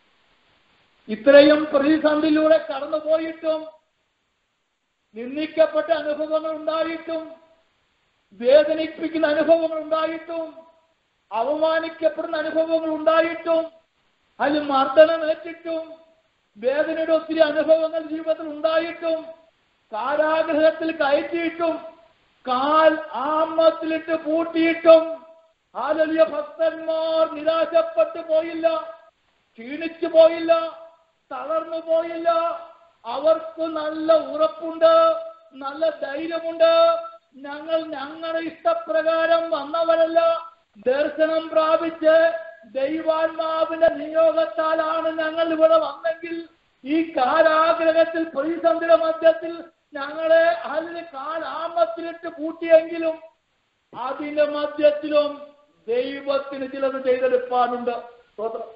ഇത്രയും പ്രതിസന്ധിയിലൂടെ കടന്നുപോയിട്ടും നിന്ദിക്കപ്പെട്ട അനുഭവങ്ങൾ ഉണ്ടായിട്ടും വേദനിപ്പിക്കുന്ന അനുഭവങ്ങൾ ഉണ്ടായിട്ടും അവമാനിക്കപ്പെടുന്ന അനുഭവങ്ങൾ ഉണ്ടായിട്ടും അതിൽ മർദ്ദനമേറ്റിട്ടും വേദനയുടെ ഒത്തിരി അനുഭവങ്ങൾ ജീവിതത്തിൽ ഉണ്ടായിട്ടും കാരാഗ്രഹത്തിൽ കയറ്റിയിട്ടും കാൽ ആമത്തിലിട്ട് പൂട്ടിയിട്ടും ആലലിയ ഭക്തന്മാർ നിരാശപ്പെട്ടു പോയില്ല ക്ഷീണിച്ചു പോയില്ല തളർന്നു പോയില്ല അവർക്ക് നല്ല ഉറപ്പുണ്ട് നല്ല ധൈര്യമുണ്ട് ഞങ്ങൾ ഞങ്ങളുടെ ഇഷ്ടപ്രകാരം വന്നവരല്ല ദർശനം പ്രാപിച്ച് ദൈവാത്മാവിന്റെ നിയോഗത്താലാണ് ഞങ്ങൾ ഇവിടെ വന്നെങ്കിൽ ഈ കാരാഗ്രഹത്തിൽ പ്രതിസന്ധിയുടെ മധ്യത്തിൽ ഞങ്ങളെ അതിന് കാലാമത്തിലിട്ട് പൂട്ടിയെങ്കിലും അതിന്റെ മധ്യത്തിലും ദൈവത്തിന് ചിലത് ചെയ്തെടുപ്പാനുണ്ട് സ്തോത്രം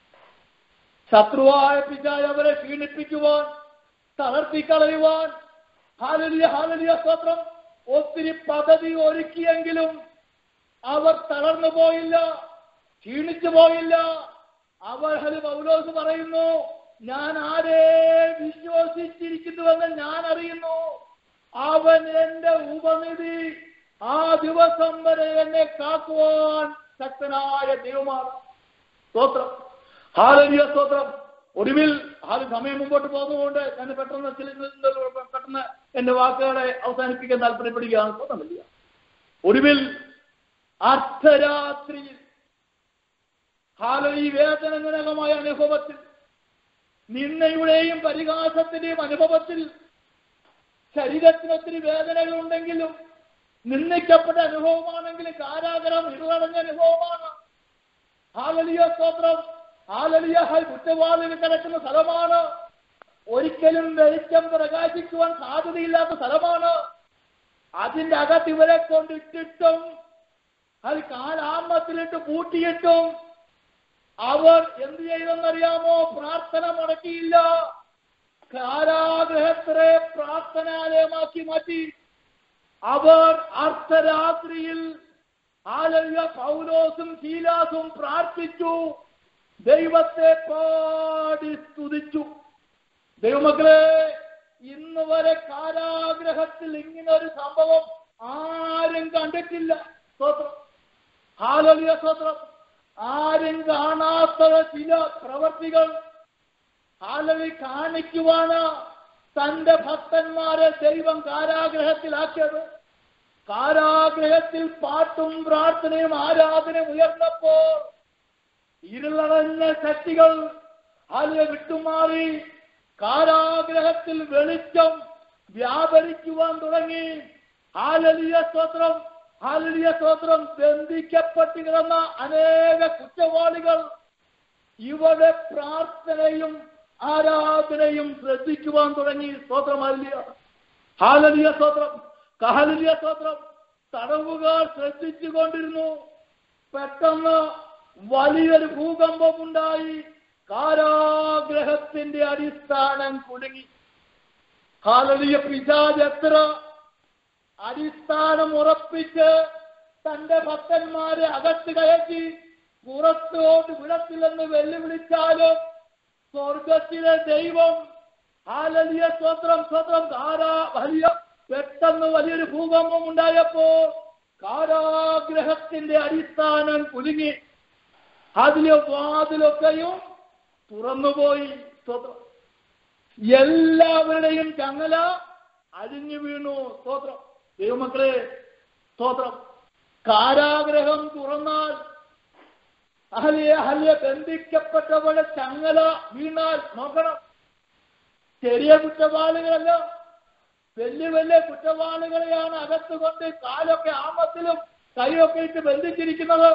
ശത്രുവായ പിതാവ് അവരെ ക്ഷീണിപ്പിക്കുവാൻ തളർത്തിക്കളയുവാൻ ഹാലലിയ ഹാലലിയ സ്തോത്രം ഒത്തിരി പദ്ധതി ഒരുക്കിയെങ്കിലും അവർ തളർന്നു പോയില്ല ക്ഷീണിച്ചു പോയില്ല അവർ ഹരി പൗലോസ് പറയുന്നു ഞാൻ ആരെ വിശ്വസിച്ചിരിക്കുന്നുവെന്ന് ഞാൻ അറിയുന്നു അവൻ എന്റെ ഉപനിധി ആ ദിവസം വരെ എന്നെ കാക്കുവാൻ ശക്തനായ ദൈവമാണ് സ്തോത്രം ഹാലരിയ സ്തോത്രം ഒടുവിൽ അത് സമയം മുമ്പോട്ട് പോകുന്നതുകൊണ്ട് ഞാൻ പെട്ടെന്ന് ചില പെട്ടെന്ന് എന്റെ വാക്കുകളെ അവസാനിപ്പിക്കാൻ താല്പര്യപ്പെടുകയാണ് സ്തോത്രമില്ല ഒടുവിൽ അർദ്ധരാത്രിയിൽ ഹാലോ ഈ വേദനജനകമായ അനുഭവത്തിൽ നിന്നയുടെയും പരിഹാസത്തിന്റെയും അനുഭവത്തിൽ ശരീരത്തിന് ഒത്തിരി വേദനകളുണ്ടെങ്കിലും നിന്ദിക്കപ്പെട്ട അനുഭവമാണെങ്കിലും കാരാഗ്രഹം ഇരുളടഞ്ഞ അനുഭവമാണ് ഹാലലിയ സ്തോത്രം ഹാലലിയ ഹൈ കുറ്റവാളികൾ കിടക്കുന്ന സ്ഥലമാണ് ഒരിക്കലും വെളിച്ചം പ്രകാശിക്കുവാൻ സാധ്യതയില്ലാത്ത സ്ഥലമാണ് അതിന്റെ അകത്ത് ഇവരെ കൊണ്ടിട്ടിട്ടും അത് കാലാമത്തിലിട്ട് പൂട്ടിയിട്ടും അവർ എന്ത് ചെയ്തെന്നറിയാമോ പ്രാർത്ഥന മുടക്കിയില്ല കാരാഗ്രഹത്തിലെ പ്രാർത്ഥനാലയമാക്കി മാറ്റി അവർ അർദ്ധരാത്രിയിൽ ആലയ പൗലോസും ശീലാസും പ്രാർത്ഥിച്ചു ദൈവത്തെ പാടി സ്തുതിച്ചു ദൈവമക്കളെ ഇന്ന് വരെ കാരാഗ്രഹത്തിൽ ഇങ്ങനെ ഒരു സംഭവം ആരും കണ്ടിട്ടില്ല സ്തോത്രം ഹാലലിയ സ്തോത്രം ആരും കാണാത്ത ചില പ്രവർത്തികൾ ഹാലവി കാണിക്കുവാണ് തന്റെ ഭക്തന്മാരെ ദൈവം കാരാഗ്രഹത്തിലാക്കിയത് കാരാഗ്രഹത്തിൽ പാട്ടും പ്രാർത്ഥനയും ആരാധനയും ഉയർന്നപ്പോൾ ഇരുളടഞ്ഞ ശക്തികൾ ഹാലിയ വിട്ടുമാറി കാരാഗ്രഹത്തിൽ വെളിച്ചം വ്യാപരിക്കുവാൻ തുടങ്ങി ഹാലലിയ സ്തോത്രം ഹാലലിയ സ്തോത്രം ബന്ധിക്കപ്പെട്ട് കിടന്ന അനേക കുറ്റവാളികൾ ഇവിടെ പ്രാർത്ഥനയും ആരാധനയും ശ്രദ്ധിക്കുവാൻ തുടങ്ങി സ്തോത്രം ഹാലിയ ഹാലലിയ സ്തോത്രം കഹലിയ സ്തോത്രം തടവുകാർ ശ്രദ്ധിച്ചു കൊണ്ടിരുന്നു പെട്ടെന്ന് വലിയൊരു ഭൂകമ്പം ഉണ്ടായി കാരാഗ്രഹത്തിന്റെ അടിസ്ഥാനം കുടുങ്ങി ഹാലലിയ പിശാജ് എത്ര അടിസ്ഥാനം ഉറപ്പിച്ച് തന്റെ ഭക്തന്മാരെ അകത്ത് കയറ്റി പുറത്തോട്ട് വിടത്തില്ലെന്ന് വെല്ലുവിളിച്ചാലും സ്വർഗത്തിലെ ദൈവം ഹാലലിയ സ്വത്രം സ്വത്രം കാരാ വലിയ പെട്ടെന്ന് വലിയൊരു ഭൂകമ്പം ഉണ്ടായപ്പോൾ കാരാഗ്രഹത്തിന്റെ അടിസ്ഥാനം കുലുങ്ങി അതിലെ വാതിലൊക്കെയും തുറന്നുപോയി സ്തോത്രം എല്ലാവരുടെയും ചങ്ങല അഴിഞ്ഞു വീണു സ്തോത്രം ദൈവമക്കളെ സ്തോത്രം കാരാഗ്രഹം തുറന്നാൽ അഹലിയ അഹലിയ ബന്ധിക്കപ്പെട്ടവരുടെ ചങ്ങല വീണാൽ നോക്കണം ചെറിയ കുറ്റവാളികളല്ല വലിയ വലിയ കുറ്റവാളികളെയാണ് അകത്ത് കൊണ്ട് കാലൊക്കെ ആമത്തിലും കൈയൊക്കെ ഇട്ട് ബന്ധിച്ചിരിക്കുന്നത്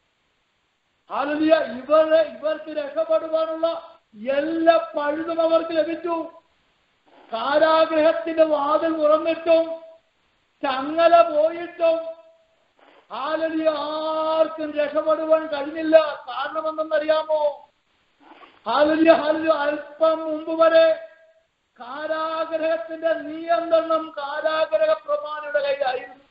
ഹാലലിയ ഇവരെ ഇവർക്ക് രക്ഷപ്പെടുവാനുള്ള എല്ലാ പഴുതും അവർക്ക് ലഭിച്ചു കാരാഗ്രഹത്തിന്റെ വാതിൽ തുറന്നിട്ടും ചങ്ങല പോയിട്ടും ഹാലലിയ ആർക്കും രക്ഷപ്പെടുവാൻ കഴിഞ്ഞില്ല കാരണം എന്തെന്നറിയാമോ ഹാലലിയ ഹാലലിയ അല്പം മുമ്പ് വരെ കാരാഗ്രഹത്തിന്റെ നിയന്ത്രണം കാരാഗ്രഹ പ്രമാണിയുടെ കയ്യിലായിരുന്നു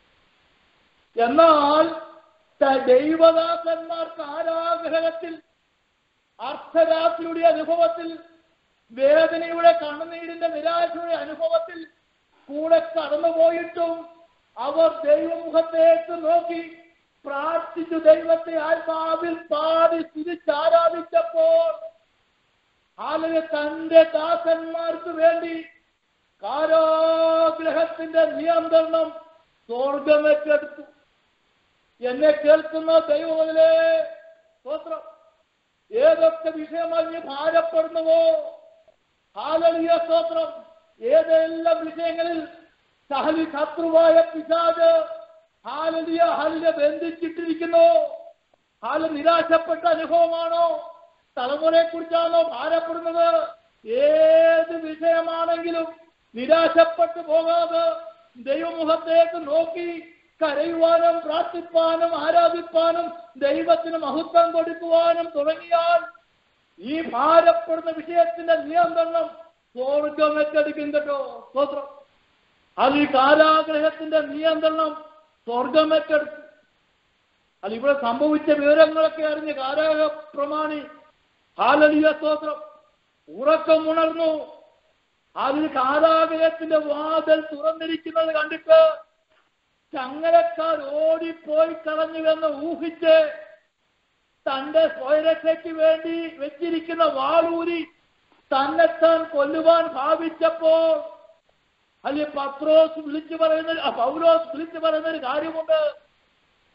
എന്നാൽ ത- ദൈവദാസന്മാർ കാരാഗ്രഹത്തിൽ അർദ്ധരാത്രിയുടെ അനുഭവത്തിൽ വേദനയുടെ കണ്ണുനീരിന്റെ നിരാശയുടെ അനുഭവത്തിൽ കൂടെ കടന്നുപോയിട്ടും അവർ ദൈവമുഖത്തേക്ക് നോക്കി പ്രാർത്ഥിച്ചു ദൈവത്തെ ആത്മാവിൽ പാടി സ്തുതിച്ചാരാധിച്ചപ്പോൾ ആളുകൾ തന്റെ ദാസന്മാർക്ക് വേണ്ടി കാരാഗ്രഹത്തിന്റെ നിയന്ത്രണം സ്വർഗമേറ്റെടുത്തു എന്നെ കേൾക്കുന്ന ദൈവത്തിലെ സ്തോത്രം ഏതൊക്കെ വിഷയമായി നീ ഭാരപ്പെടുന്നുവോ ഹാലലിയ സ്തോത്രം ഏതെല്ലാം വിഷയങ്ങളിൽ സഹലി ശത്രുവായ പിശാജ് ഹാലലിയ ഹലിനെ ബന്ധിച്ചിട്ടിരിക്കുന്നു ഹാല നിരാശപ്പെട്ട അനുഭവമാണോ തലമുറയെ കുറിച്ചാണോ ഭാരപ്പെടുന്നത് ഏത് വിഷയമാണെങ്കിലും നിരാശപ്പെട്ടു പോകാതെ ദൈവമുഖത്തേക്ക് നോക്കി കരയുവാനും പ്രാർത്ഥിപ്പാനും ആരാധിപ്പാനും ദൈവത്തിന് മഹത്വം കൊടുക്കുവാനും തുടങ്ങിയാൽ ഈ ഭാരപ്പെടുന്ന വിഷയത്തിന്റെ നിയന്ത്രണം സ്വർഗം ഏറ്റെടുക്കും കേട്ടോ സ്തോത്രം അത് ഈ കാരാഗ്രഹത്തിന്റെ നിയന്ത്രണം സ്വർഗം ഏറ്റെടുക്കും അത് ഇവിടെ സംഭവിച്ച വിവരങ്ങളൊക്കെ അറിഞ്ഞ് കാരാഗ്രഹ പ്രമാണി ഹാലലിയ സ്തോത്രം ഉറക്കം ഉണർന്നു അതിൽ കാരാഗ്രഹത്തിന്റെ വാതിൽ തുറന്നിരിക്കുന്നത് കണ്ടിട്ട് ചങ്ങലക്കാർ ഓടിപ്പോയി കളഞ്ഞുവെന്ന് ഊഹിച്ച് തന്റെ സ്വയരക്ഷയ്ക്ക് വേണ്ടി വെച്ചിരിക്കുന്ന വാളൂരി തന്നെത്താൻ കൊല്ലുവാൻ ഭാവിച്ചപ്പോൾ അല്ലെങ്കിൽ പത്രോസ് വിളിച്ചു പറയുന്ന ആ, പൗലോസ് വിളിച്ചു പറയുന്ന ഒരു കാര്യമുണ്ട്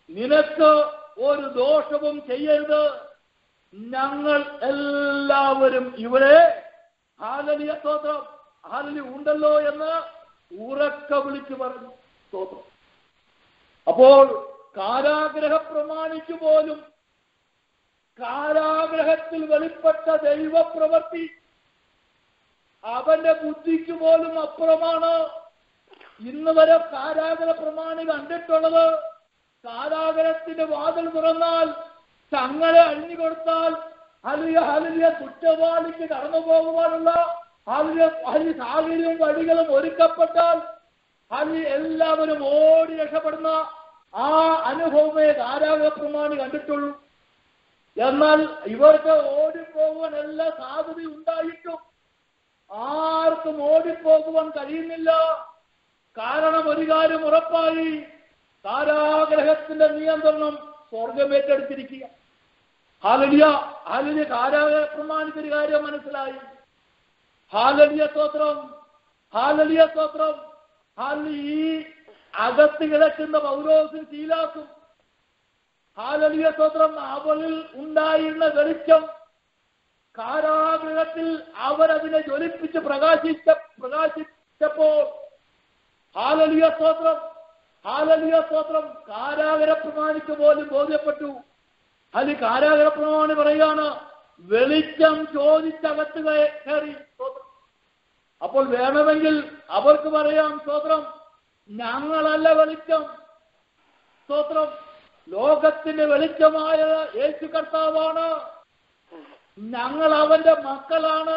നിനക്ക് ഒരു ദോഷവും ചെയ്യരുത് ഞങ്ങൾ എല്ലാവരും ഇവിടെ ഹാലലിയ സ്തോത്രം ഹാലലി ഉണ്ടല്ലോ എന്ന് ഉറക്ക വിളിച്ചു പറഞ്ഞു സ്തോത്രം അപ്പോൾ കാരാഗ്രഹ പ്രമാണിക്ക് പോലും കാരാഗ്രഹത്തിൽ വെളിപ്പെട്ട ദൈവപ്രവൃത്തി അവന്റെ ബുദ്ധിക്ക് പോലും അപ്പുറമാണ് ഇന്ന് വരെ കാരാഗ്രഹ പ്രമാണി കണ്ടിട്ടുള്ളത് കാരാഗ്രഹത്തിന്റെ വാതിൽ തുറന്നാൽ ചങ്ങല അഴിഞ്ഞു കൊടുത്താൽ ഹലിയ ഹലിയ കുറ്റവാളിക്ക് കടന്നു പോകുവാനുള്ള ഹലിയ ഹലി സാഹചര്യവും വഴികളും ഒരുക്കപ്പെട്ടാൽ ഹലി എല്ലാവരും ഓടി രക്ഷപ്പെടുന്ന ആ അനുഭവമേ കാരാഗ്രഹ പ്രമാണി കണ്ടിട്ടുള്ളൂ എന്നാൽ ഇവർക്ക് ഓടിപ്പോകുവാൻ എല്ലാ സാധ്യത ഉണ്ടായിട്ടും ആർക്കും ഓടിപ്പോകുവാൻ കഴിയുന്നില്ല കാരണം ഒരു കാര്യം ഉറപ്പായി കാരാഗ്രഹത്തിന്റെ നിയന്ത്രണം സ്വർഗം ഏറ്റെടുത്തിരിക്കുക ഹാലലിയ ഹാലലിയ കാരാഗ്രഹ പ്രമാണിച്ചൊരു കാര്യം മനസ്സിലായി ഹാലലിയ സ്തോത്രം ഹാലലിയ സ്തോത്രം ഹാലി ഈ അകത്ത് കിടക്കുന്ന പൗരോസും ശീലാസും ഹാലലിയ സ്തോത്രം അവളിൽ ഉണ്ടായിരുന്ന വെളിച്ചം കാരാഗ്രഹത്തിൽ അവരതിനെ ജ്വലിപ്പിച്ച് പ്രകാശിച്ച പ്രകാശിച്ചപ്പോൾ ഹാലലിയ സ്തോത്രം ഹാലലിയ സ്തോത്രം കാരാഗര പ്രമാണിക്ക് പോലും ബോധ്യപ്പെട്ടു അതിൽ കാരാഗര പ്രമാണി പറയാണ് വെളിച്ചം ചോദിച്ചകത്ത് കയ- കയറി സ്തോത്രം അപ്പോൾ വേണമെങ്കിൽ അവർക്ക് പറയാം സ്തോത്രം ഞങ്ങളല്ല വെളിച്ചം സ്തോത്രം ലോകത്തിന്റെ വെളിച്ചമായ യേശു കർത്താവാണ് ഞങ്ങൾ അവന്റെ മക്കളാണ്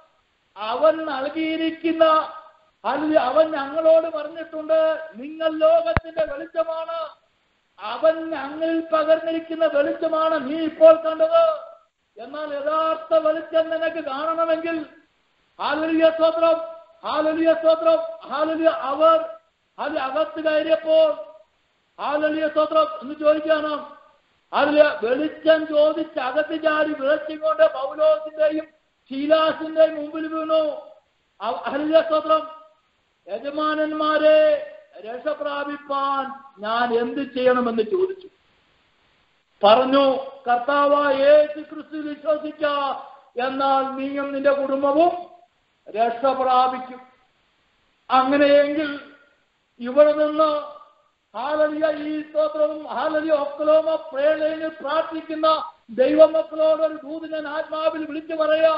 അവൻ നൽകിയിരിക്കുന്ന അല്ലെങ്കിൽ അവൻ ഞങ്ങളോട് പറഞ്ഞിട്ടുണ്ട് നിങ്ങൾ ലോകത്തിന്റെ വെളിച്ചമാണ് അവൻ ഞങ്ങളിൽ പകർന്നിരിക്കുന്ന വെളിച്ചമാണ് നീ ഇപ്പോൾ കണ്ടത് എന്നാൽ യഥാർത്ഥ വെളിച്ചം നിനക്ക് കാണണമെങ്കിൽ ഹാലലിയ സ്തോത്രം ഹാലലിയ സ്തോത്രം ഹാലലിയ അവർ അത് അകത്ത് കയറിയപ്പോൾ ഹാലലിയ സ്തോത്രം എന്ന് ചോദിക്കാണ് അതില് വെളിച്ചം ചോദിച്ച് അകത്ത് ചാടി വിളച്ചും കൊണ്ട് പൗലോസിന്റെയും ശീലാസിന്റെയും മുമ്പിൽ വീണു അവ- ഹല്ലേലൂയ സ്തോത്രം യജമാനന്മാരെ രക്ഷ പ്രാപിപ്പാൻ ഞാൻ എന്ത് ചെയ്യണമെന്ന് ചോദിച്ചു പറഞ്ഞു കർത്താവായ യേശു ക്രിസ്തു വിശ്വസിക്ക എന്നാൽ നീയും നിന്റെ കുടുംബവും രക്ഷ പ്രാപിക്കും അങ്ങനെയെങ്കിൽ ഇവിടെ നിന്ന് ഹാലലിയ ഈ സ്തോത്രവും ഹാലലിയ ഒക്കലോമ പ്രേരണയിൽ പ്രാർത്ഥിക്കുന്ന ദൈവമക്കളോട് ഒരു ദൂതിനൻ ആത്മാവിൽ വിളിച്ചു പറയാ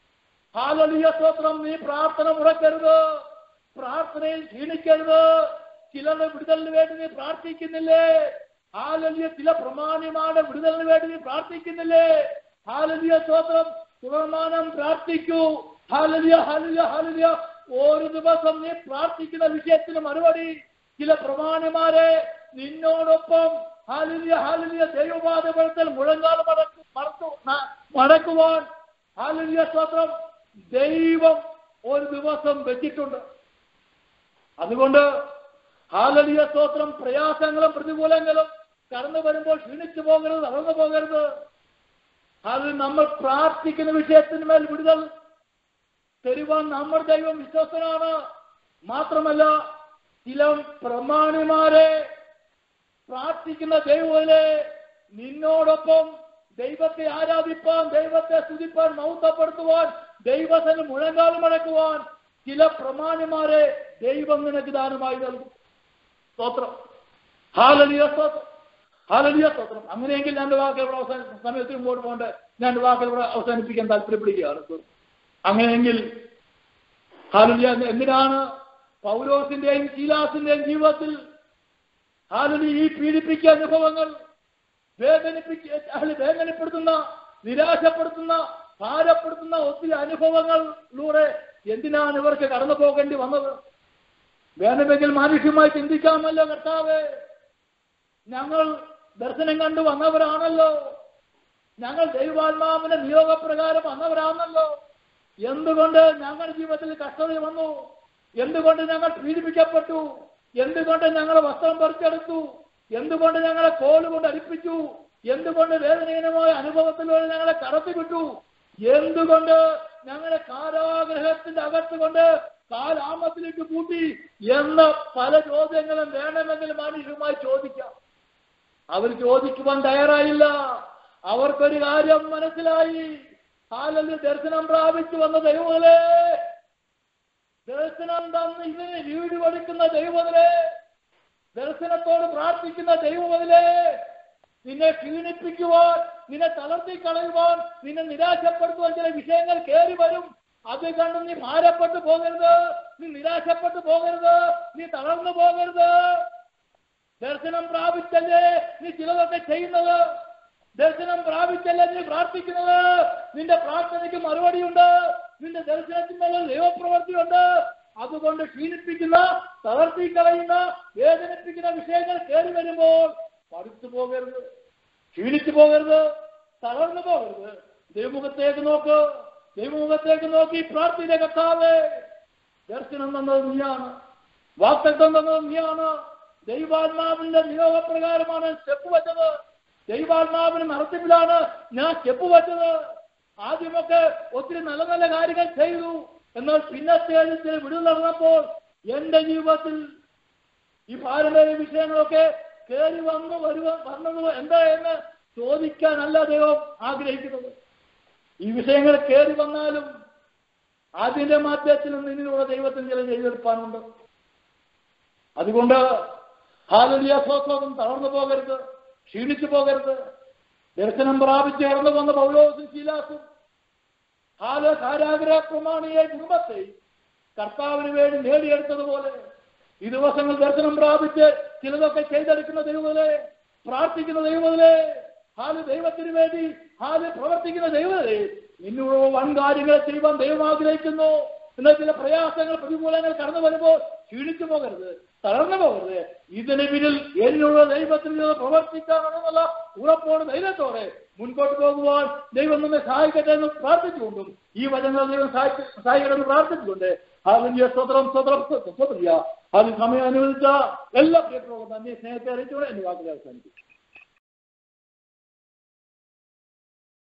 ഹാലലിയ സ്തോത്രം നീ പ്രാർത്ഥന മുടക്കരുത് പ്രാർത്ഥനയിൽ ക്ഷീണിക്കരുത് ചിലരുടെ വിടുതലിന് വേണ്ടി നീ പ്രാർത്ഥിക്കുന്നില്ലേ ഹാലലിയ ചില പ്രമാണിമാരുടെ വിടുതലിന് വേണ്ടി നീ പ്രാർത്ഥിക്കുന്നില്ലേ ഹാലലിയ സ്തോത്രം തുടർമാനം പ്രാർത്ഥിക്കൂ ഹാലലിയ ഹാലലിയ ഹാലലിയ ഒരു ദിവസം നീ പ്രാർത്ഥിക്കുന്ന വിഷയത്തിന് മറുപടി ചില പ്രമാണിമാരെ നിന്നോടൊപ്പം ഹാലിലിയ ഹാലിലിയ ദൈവവാദപരത്തിൽ മുഴങ്കാൽ മടക്കു മറച്ചു ന- മടക്കുവാൻ ഹാലിലിയ സ്തോത്രം ദൈവം ഒരു ദിവസം വെച്ചിട്ടുണ്ട് അതുകൊണ്ട് ഹാലലിയ സ്തോത്രം പ്രയാസങ്ങളും പ്രതികൂലങ്ങളും കടന്നു വരുമ്പോൾ ക്ഷീണിച്ചു പോകരുത് തളർന്നു പോകരുത് അത് നമ്മൾ പ്രാർത്ഥിക്കുന്ന വിഷയത്തിന് മേൽ വിടുതൽ തരുവാൻ നമ്മുടെ ദൈവം വിശ്വസനാണ് മാത്രമല്ല ചില പ്രമാണിമാരെ പ്രാർത്ഥിക്കുന്ന ദൈവത്തിലെ നിന്നോടൊപ്പം ദൈവത്തെ ആരാധിപ്പാൻ ദൈവത്തെ സ്തുതിപ്പാൻ മൗത്തപ്പെടുത്തുവാൻ ദൈവത്തിന് മുഴങ്കാലം അടക്കുവാൻ ചില പ്രമാണിമാരെ ദൈവം നിനക്ക് ദാനമായി നൽകും സ്തോത്രം ഹാലലിയ സ്തോത്രം ഹാലലിയ സ്തോത്രം അങ്ങനെയെങ്കിൽ ഞാൻ എൻ്റെ വാക്കുകൾ ഇവിടെ അവസാന സമയത്ത് മുമ്പോട്ട് പോകേണ്ട ഞാൻ എൻ്റെ വാക്കുകൾ ഇവിടെ അവസാനിപ്പിക്കാൻ താല്പര്യപ്പെടുകയാണ് അങ്ങനെയെങ്കിൽ ഹാലലിയ എന്തിനാണ് പൗലോസിന്റെയും ശീലാസിന്റെയും ജീവിതത്തിൽ ഹാലലി ഈ പീഡിപ്പിക്കുന്ന അനുഭവങ്ങൾ വേദനിപ്പിക്ക അല്ല, വേദനപ്പെടുത്തുന്ന നിരാശപ്പെടുത്തുന്ന ഭാരപ്പെടുത്തുന്ന ഒത്തിരി അനുഭവങ്ങളിലൂടെ എന്തിനാണ് ഇവർക്ക് കടന്നു പോകേണ്ടി വന്നത് വേണമെങ്കിൽ മാനുഷ്യമായി ചിന്തിക്കാമല്ലോ കർത്താവേ ഞങ്ങൾ ദർശനം കണ്ടു വന്നവരാണല്ലോ ഞങ്ങൾ ദൈവാത്മാവിന്റെ നിയോഗപ്രകാരം വന്നവരാണല്ലോ എന്തുകൊണ്ട് ഞങ്ങളുടെ ജീവിതത്തിൽ കഷ്ടത വന്നു എന്തുകൊണ്ട് ഞങ്ങൾ പീഡിപ്പിക്കപ്പെട്ടു എന്തുകൊണ്ട് ഞങ്ങളെ വസ്ത്രം പറിച്ചെടുത്തു എന്തുകൊണ്ട് ഞങ്ങളെ കോലുകൊണ്ട് അരിപ്പിച്ചു എന്തുകൊണ്ട് വേദനഹീനമായ അനുഭവത്തിലൂടെ ഞങ്ങളെ കടത്തിവിട്ടു എന്തുകൊണ്ട് ഞങ്ങളെ കാരാഗ്രഹത്തിന്റെ അകത്ത് കൊണ്ട് കാലാമത്തിലേക്ക് കൂട്ടി എന്ന പല ചോദ്യങ്ങളും വേണമെങ്കിൽ മാനുഷ്യമായി ചോദിക്കാം അവർ ചോദിക്കുവാൻ തയ്യാറായില്ല അവർക്കൊരു കാര്യം മനസ്സിലായി ഹാലല് ദർശനം പ്രാപിച്ചു വന്ന ദൈവങ്ങളെ ദർശനം തന്ന് ഇതിന് വീട് കൊടുക്കുന്ന ദൈവങ്ങളെ ദർശനത്തോട് പ്രാർത്ഥിക്കുന്ന ദൈവമതിലെ നിന്നെ ക്ഷീണിപ്പിക്കുവാൻ നിന്നെ തളർത്തി കളയുവാൻ നിന്നെ നിരാശപ്പെടുത്തുവാൻ ചില വിഷയങ്ങൾ കയറി വരും അത് കണ്ട് നീ ഭാരപ്പെട്ടു പോകരുത് നീ നിരാശപ്പെട്ടു പോകരുത് നീ തളർന്നു പോകരുത് ദർശനം പ്രാപിച്ചല്ലേ നീ ചിലതൊക്കെ ചെയ്യുന്നത് ദർശനം പ്രാപിച്ചല്ലേ നീ പ്രാർത്ഥിക്കുന്നത് നിന്റെ പ്രാർത്ഥനയ്ക്ക് മറുപടിയുണ്ട് നിന്റെ ദർശനത്തിന്മേൽ ദൈവപ്രവൃത്തിയുണ്ട് അതുകൊണ്ട് ക്ഷീണിപ്പിക്കുന്ന തളർത്തി കളയുന്ന വേദനിപ്പിക്കുന്ന വിഷയങ്ങൾ കയറി വരുമ്പോൾ മടുത്തു പോകരുത് ക്ഷീണിച്ചു പോകരുത് തളർന്നു പോകരുത് ദൈവമുഖത്തേക്ക് നോക്ക് ദൈവമുഖത്തേക്ക് നോക്കി പ്രാർത്ഥിച്ച കർത്താവേ ദർശനം തന്നത് നീയാണ് വാക്തത്വം തന്നത് നീയാണ് ദൈവാത്മാവിന്റെ നിയോഗപ്രകാരമാണ് സ്റ്റെപ്പ് വെച്ചത് ദൈവാത്മാവിന് നടത്തിപ്പിലാണ് ഞാൻ സ്റ്റെപ്പ് വെച്ചത് ആദ്യമൊക്കെ ഒത്തിരി നല്ല നല്ല കാര്യങ്ങൾ ചെയ്തു എന്നാൽ പിന്നെ സ്റ്റേജിൽ വിടുതൽ നടന്നപ്പോൾ എന്റെ ജീവിതത്തിൽ ഈ പാരമ്പര്യ വിഷയങ്ങളൊക്കെ കയറി വന്നു വരുവ വന്നത് എന്താ എന്ന് ചോദിക്കാനല്ല ദൈവം ആഗ്രഹിക്കുന്നത് ഈ വിഷയങ്ങൾ കയറി വന്നാലും അതിന്റെ മധ്യത്തിൽ നിന്നിലുള്ള ദൈവത്തിന് ചില ചെയ്തെടുപ്പാനുണ്ട് അതുകൊണ്ട് ഹാലലിയ സ്വത്വം തളർന്നു പോകരുത് ക്ഷീണിച്ചു പോകരുത് ദർശനം പ്രാപിച്ച് ഇറന്നു വന്ന പൗലോസും ശീലാസും ഹാല കാരാഗ്രഹ പ്രമാണിയെ കുടുംബത്തെ കർത്താവിന് വേണ്ടി നേടിയെടുത്തതുപോലെ ഈ ദിവസങ്ങൾ ദർശനം പ്രാപിച്ച് ചിലതൊക്കെ ചെയ്തെടുക്കുന്ന ദൈവങ്ങളെ പ്രാർത്ഥിക്കുന്ന ദൈവങ്ങളെ ഹാല് ദൈവത്തിന് വേണ്ടി ഹാല് പ്രവർത്തിക്കുന്ന ദൈവങ്ങളെ നിന്നോട് വൻ കാര്യങ്ങൾ ചെയ്യുവാൻ ദൈവം ആഗ്രഹിക്കുന്നു എന്നാൽ ചില പ്രയാസങ്ങൾ പ്രതികൂലങ്ങൾ കടന്നു വരുമ്പോൾ ക്ഷീണിച്ചു പോകരുത് തളർന്നു പോകരുത് ഇതിന് പിന്നിൽ എന്നിലുള്ള ദൈവത്തിന് ഇത് പ്രവർത്തിക്കാമെന്നുള്ള ഉറപ്പോട് ധൈര്യത്തോടെ മുൻപോട്ട് പോകുവാൻ ദൈവം നമ്മെ സഹായിക്കട്ടെ എന്ന് പ്രാർത്ഥിച്ചുകൊണ്ടും ഈ വചനങ്ങൾ ദൈവം സഹായിക്ക- സഹായിക്കട്ടെ എന്ന് പ്രാർത്ഥിച്ചുകൊണ്ട് അതിന്റെ സ്വതന്ത്രം സ്വതന്ത്രം സ്വതന്ത്രിയ അതിന് സമയം അനുവദിച്ച എല്ലാ പ്രിയപ്രവർത്തനം തന്നെ സ്നേഹത്തെ അറിയിച്ചുകൊണ്ട് എന്റെ വാക്കുകൾ അവസാനിപ്പിക്കും